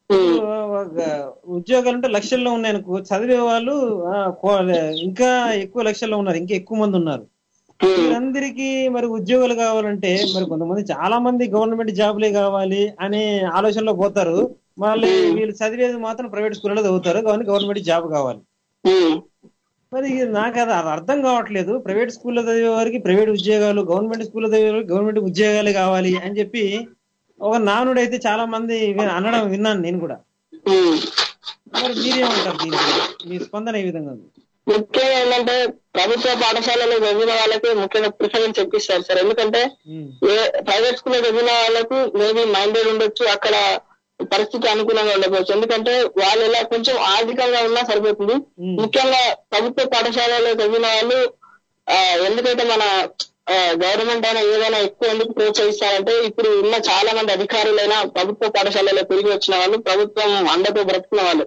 D: ఒక ఉద్యోగాలు అంటే లక్షల్లో ఉన్నాయి అనుకో చదివే వాళ్ళు ఆ, కో- ఇంకా ఎక్కువ లక్షల్లో ఉన్నారు ఇంకా ఎక్కువ మంది ఉన్నారు వీరందరికీ మరి ఉద్యోగాలు కావాలంటే మరి కొంతమంది చాలా మంది గవర్నమెంట్ జాబ్లే కావాలి అనే ఆలోచనలో పోతారు మళ్ళీ వీళ్ళు చదివేది మాత్రం ప్రైవేట్ స్కూల్లో చదువుతారు కానీ గవర్నమెంట్ జాబ్ కావాలి మరి ఇది నాకు అది అది అర్థం కావట్లేదు ప్రైవేట్ స్కూల్లో చదివే వారికి ప్రైవేట్ ఉద్యోగాలు గవర్నమెంట్ స్కూల్లో చదివే వారికి గవర్నమెంట్ ఉద్యోగాలే కావాలి అని చెప్పి ఒక నానుడు అయితే చాలా మంది వి- అనడం విన్నాను నేను కూడా మరి మీరేమంటారు దీని గురించి? మీ స్పందన ఏ విధంగా ఉంది
F: ముఖ్యంగా ఏంటంటే ప్రభుత్వ పాఠశాలలో చదివిన వాళ్ళకి ముఖ్యంగా ప్రిఫరెన్స్ ఇప్పిస్తారు సార్ ఎందుకంటే ఏ ప్రైవేట్ స్కూల్లో చదివిన వాళ్ళకు మేబీ మైండెడ్ ఉండొచ్చు అక్కడ పరిస్థితి అనుకూలంగా ఉండకపోవచ్చు ఎందుకంటే వాళ్ళు ఎలా కొంచెం ఆర్థికంగా ఉన్నా సరిపోతుంది ముఖ్యంగా ప్రభుత్వ పాఠశాలలో చదివిన వాళ్ళు ఆ, ఎందుకంటే మన గవర్నమెంట్ అయినా ఏదైనా ఎక్కువ ఎందుకు ప్రోత్సహిస్తారంటే ఇప్పుడు ఉన్న చాలా మంది అధికారులైనా ప్రభుత్వ పాఠశాలలో పెరిగి వచ్చిన వాళ్ళు ప్రభుత్వం అండతో బ్రతుకున్న వాళ్ళు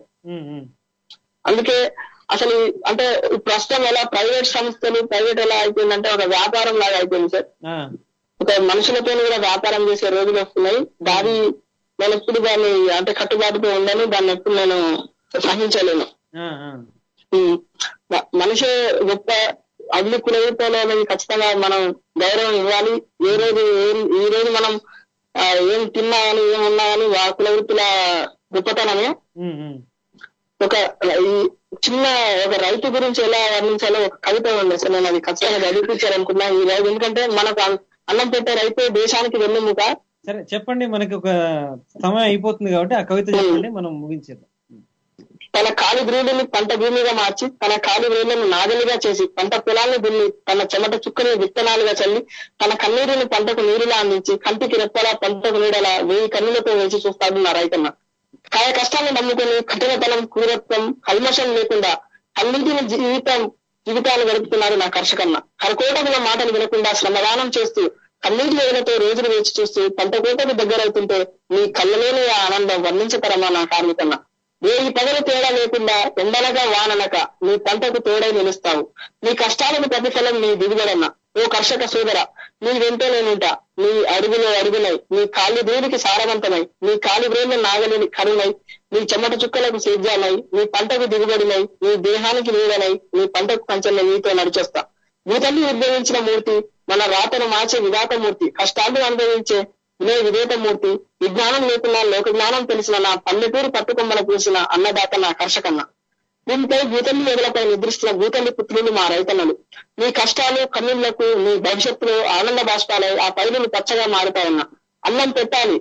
F: అందుకే అసలు ఈ- అంటే ఈ ప్రస్తుతం ఎలా ప్రైవేట్ సంస్థలు ప్రైవేట్ ఎలా అయిపోయిందంటే ఒక వ్యాపారం లాగా అయిపోయింది సార్
D: ఆ,
F: ఒక మనుషులతో కూడా వ్యాపారం చేసే రోజులు వస్తున్నాయి దాని నేను ఎప్పుడు దాన్ని అంటే కట్టుబాటుతో ఉండని దాన్ని ఎప్పుడు నేను సహించలేను
D: ఆ, ఆ.
F: ఉమ్. మ- మనిషి గొప్ప అగ్ని కులవృత్తులని ఖచ్చితంగా మనం గౌరవం ఇవ్వాలి ఏ రోజు ఏం- ఈ రోజు మనం ఆ, ఏం తిన్నా కానీ ఏం ఉన్నా కానీ ఆ కులవృత్తుల గొప్పతనమే
D: ఉమ్, ఉమ్.
F: ఒక ఈ చిన్న ఒక రైతు గురించి ఎలా వర్ణించాలో ఒక కవిత ఉంది అసలు నేను అది ఖచ్చితంగా చదివించాలనుకున్నా ఈ రోజు ఎందుకంటే మనకు అన్- అన్నం పెట్టే రైతే దేశానికి వెన్నెముక
D: సరే చెప్పండి మనకి ఒక సమయం అయిపోతుంది కాబట్టి ఆ కవిత చెప్పండి మనం ముగించేద్దాం
F: తన కాలి గ్రీడుని పంట భూమిగా మార్చి తన కాలి వేళ్లను నాగలిగా చేసి పంట పొలాన్ని దున్ని తన చెమట చుక్కని విత్తనాలుగా చల్లి తన కన్నీరుని పంటకు నీరులా అందించి కంటికి రెప్పలా పంటకు నీడలా వేయి కన్నులతో వేసి చూస్తాడు నా రైతన్న కాయ కష్టాన్ని నమ్ముకుని కఠినతనం క్రూరత్వం కల్మషం లేకుండా అన్నింటిని జీవితం జీవితాలు గడుపుతున్నారు నా కర్షకన్న కరకోటముల మాటలు వినకుండా శ్రమదానం చేస్తూ కన్నీటి వేదనతో రోజులు వేచి చూస్తూ పంట కోటకు దగ్గరవుతుంటే నీ కళ్ళలోని ఆ ఆనందం వర్ణించతరమా నా కార్మికన్న వేయి పగలు తేడా లేకుండా ఎండనగా వాననక నీ పంటకు తోడై నిలుస్తావు నీ కష్టాలకు ప్రతిఫలం నీ దిగుబడన్న ఓ కర్షక సోదర నీ వెంట నేనుంటా నీ అడుగులో అడుగునై నీ కాలి దేవుడికి సారవంతమై నీ కాలి వేళ్ళు నాగలిని కరుణై నీ చెమట చుక్కలకు సేద్యానై నీ పంటకు దిగుబడినై నీ దేహానికి నీడనై నీ పంటకు కంచెల నీతో నడిచొస్తా భూతల్లి ఉద్భవించిన మూర్తి మన రాతను మార్చే విధాత మూర్తి కష్టాలు అనుభవించే వినయ విధేత మూర్తి విజ్ఞానం లేకున్నా లోక జ్ఞానం తెలిసిన నా పల్లెటూరు పట్టుకొమ్మల పూసిన అన్నదాత నా కర్షకన్న దీనిపై భూతల్లి ఎదులపై నిద్రిస్తున్న భూతల్లి పుత్రులు మా రైతన్నలు నీ కష్టాలు కన్నులకు నీ భవిష్యత్తులో ఆనంద బాష్పాలై ఆ పైరులు పచ్చగా మారుతాయన్న అన్నం పెట్టాలి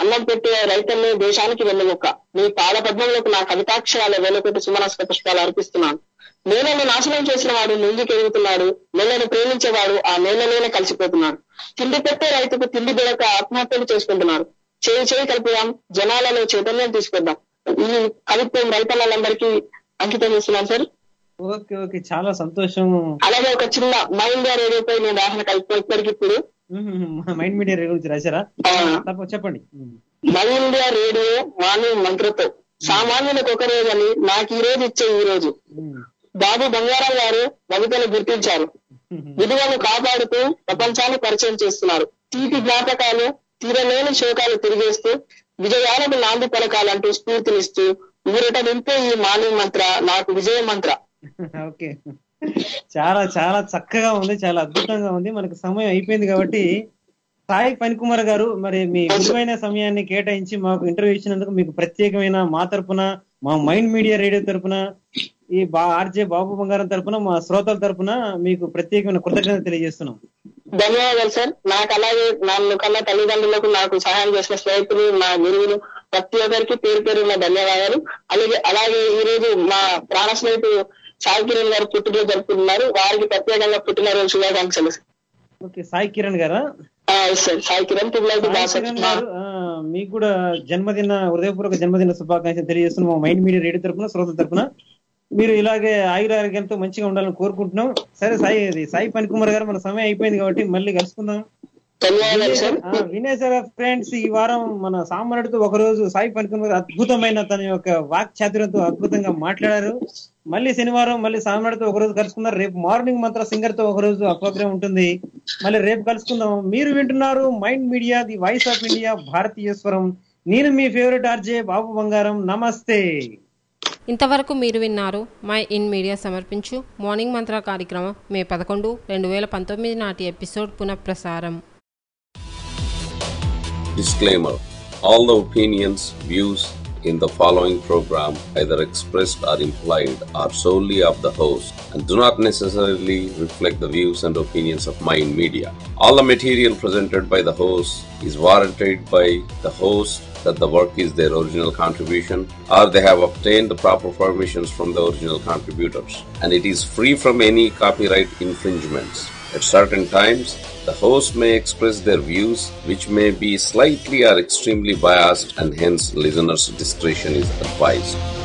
F: అన్నం పెట్టే రైతన్నే దేశానికి వెన్నెముక్క మీ పాద పద్మంలోకి నా కవితాక్షరాల వేలకొట్టి సుమనస్క పుష్పాలు అర్పిస్తున్నాను నేలను నాశనం చేసిన వాడు ముందుకు ఎదుగుతున్నాడు నేలను ప్రేమించేవాడు ఆ నేలలోనే కలిసిపోతున్నాడు తిండి పెట్టే రైతుకు తిండి దొరక ఆత్మహత్యలు చేసుకుంటున్నారు చేయి చేయి కలుపుదాం జనాలలో చైతన్యం తీసుకొద్దాం ఈ కవిత్వం రైతన్నలందరికీ అంకితం చేస్తున్నాను సార్
D: ఓకే ఓకే చాలా సంతోషం
F: అలాగే ఒక చిన్న మైండ్ రేడియోపై నేను రాసిన కవిత్వం ఇప్పటికి ఇప్పుడు
D: మైండ్ మీడియా గురించి రాశారా తప్ప చెప్పండి
F: మై ఇండియా రేడియో మార్నింగ్ మంత్రతో సామాన్యులకు ఒక రోజని నాకు ఈ రోజు ఇచ్చే ఈ రోజు బాబు బంగారం గారు కవితను గుర్తించారు విలువను కాపాడుతూ ప్రపంచాన్ని పరిచయం చేస్తున్నారు తీపి జ్ఞాపకాలు తీరలేని శోకాలు తిరిగేస్తూ విజయాలకు నాంది పలకాలంటూ స్ఫూర్తినిస్తూ ఊరట నింపే ఈ మార్నింగ్ మంత్ర నాకు విజయ మంత్ర
D: ఓకే చాలా చాలా చక్కగా ఉంది చాలా అద్భుతంగా ఉంది మనకు సమయం అయిపోయింది కాబట్టి సాయి పనికుమార్ గారు మరి మీ విలువైన సమయాన్ని కేటాయించి మాకు ఇంటర్వ్యూ ఇచ్చినందుకు మీకు ప్రత్యేకమైన మా తరపున మా మైండ్ మీడియా రేడియో తరపున ఈ బా ఆర్జే బాబు బంగారం తరపున మా శ్రోతల తరపున మీకు ప్రత్యేకమైన కృతజ్ఞత తెలియజేస్తున్నాం
F: ధన్యవాదాలు సార్ నాకు అలాగే నన్ను కన్నా తల్లిదండ్రులకు నాకు సహాయం చేసిన స్నేహితులు నా గురువులు ప్రతి ఒక్కరికి పేరు పేరు నా ధన్యవాదాలు అలాగే అలాగే ఈ రోజు మా ప్రాణ స్నేహితుడు సాయి కిరణ్ గారు పుట్టినరోజు జరుపుకుంటున్నారు వారికి ప్రత్యేకంగా పుట్టినరోజు శుభాకాంక్షలు
D: ఓకే సాయి కిరణ్ గారా
F: ఆ, ఎస్ సార్ సాయి కిరణ్ పిల్లలకి
D: సాయి
F: బాగా
D: కిరణ్ గారు ఆ, మీకు కూడా జన్మదిన హృదయపూర్వక జన్మదిన శుభాకాంక్షలు తెలియజేస్తున్నాం మా మైండ్ మీడియా రేడియో తరపున శ్రోతల తరపున మీరు ఇలాగే ఆయురారోగ్యంతో మంచిగా ఉండాలని కోరుకుంటున్నాం సరే సాయి ఇది సాయి పనికుమార్ గారు మన సమయం అయిపోయింది కాబట్టి మళ్ళీ కలుసుకుందాం
F: ధన్యవాదాలు సార్
D: వినేశారా ఫ్రెండ్స్ ఈ వారం మన సామాన్యుడితో ఒక రోజు సాయి పనికుమార్ అద్భుతమైన తన యొక్క వాక్ చాతుర్యంతో అద్భుతంగా మాట్లాడారు మళ్ళీ శనివారం మళ్ళీ సామాన్యుడితో ఒక రోజు కలుసుకుందాం రేపు మార్నింగ్ మాత్రం సింగర్ తో ఒక రోజు ఆ ప్రోగ్రామ్ ఉంటుంది మళ్ళీ రేపు కలుసుకుందాం మీరు వింటున్నారు mind media the voice of India భారతీయ స్వరం నేను మీ ఫేవరెట్ ఆర్జే బాబు బంగారం నమస్తే
C: ఇంతవరకు మీరు విన్నారు మై ఇన్ మీడియా సమర్పించు మార్నింగ్ మంత్ర కార్యక్రమం మే పదకొండు రెండు వేల పంతొమ్మిది నాటి ఎపిసోడ్ పునఃప్రసారం
M: Disclaimer All the opinions, views in the following program, either expressed or implied, are solely of the host and do not necessarily reflect the views and opinions of Mind Media. All the material presented by the host is warranted by the host that the work is their original contribution or they have obtained the proper permissions from the original contributors and it is free from any copyright infringements. At certain times, the host may express their views which may be slightly or extremely biased and hence listeners' discretion is advised.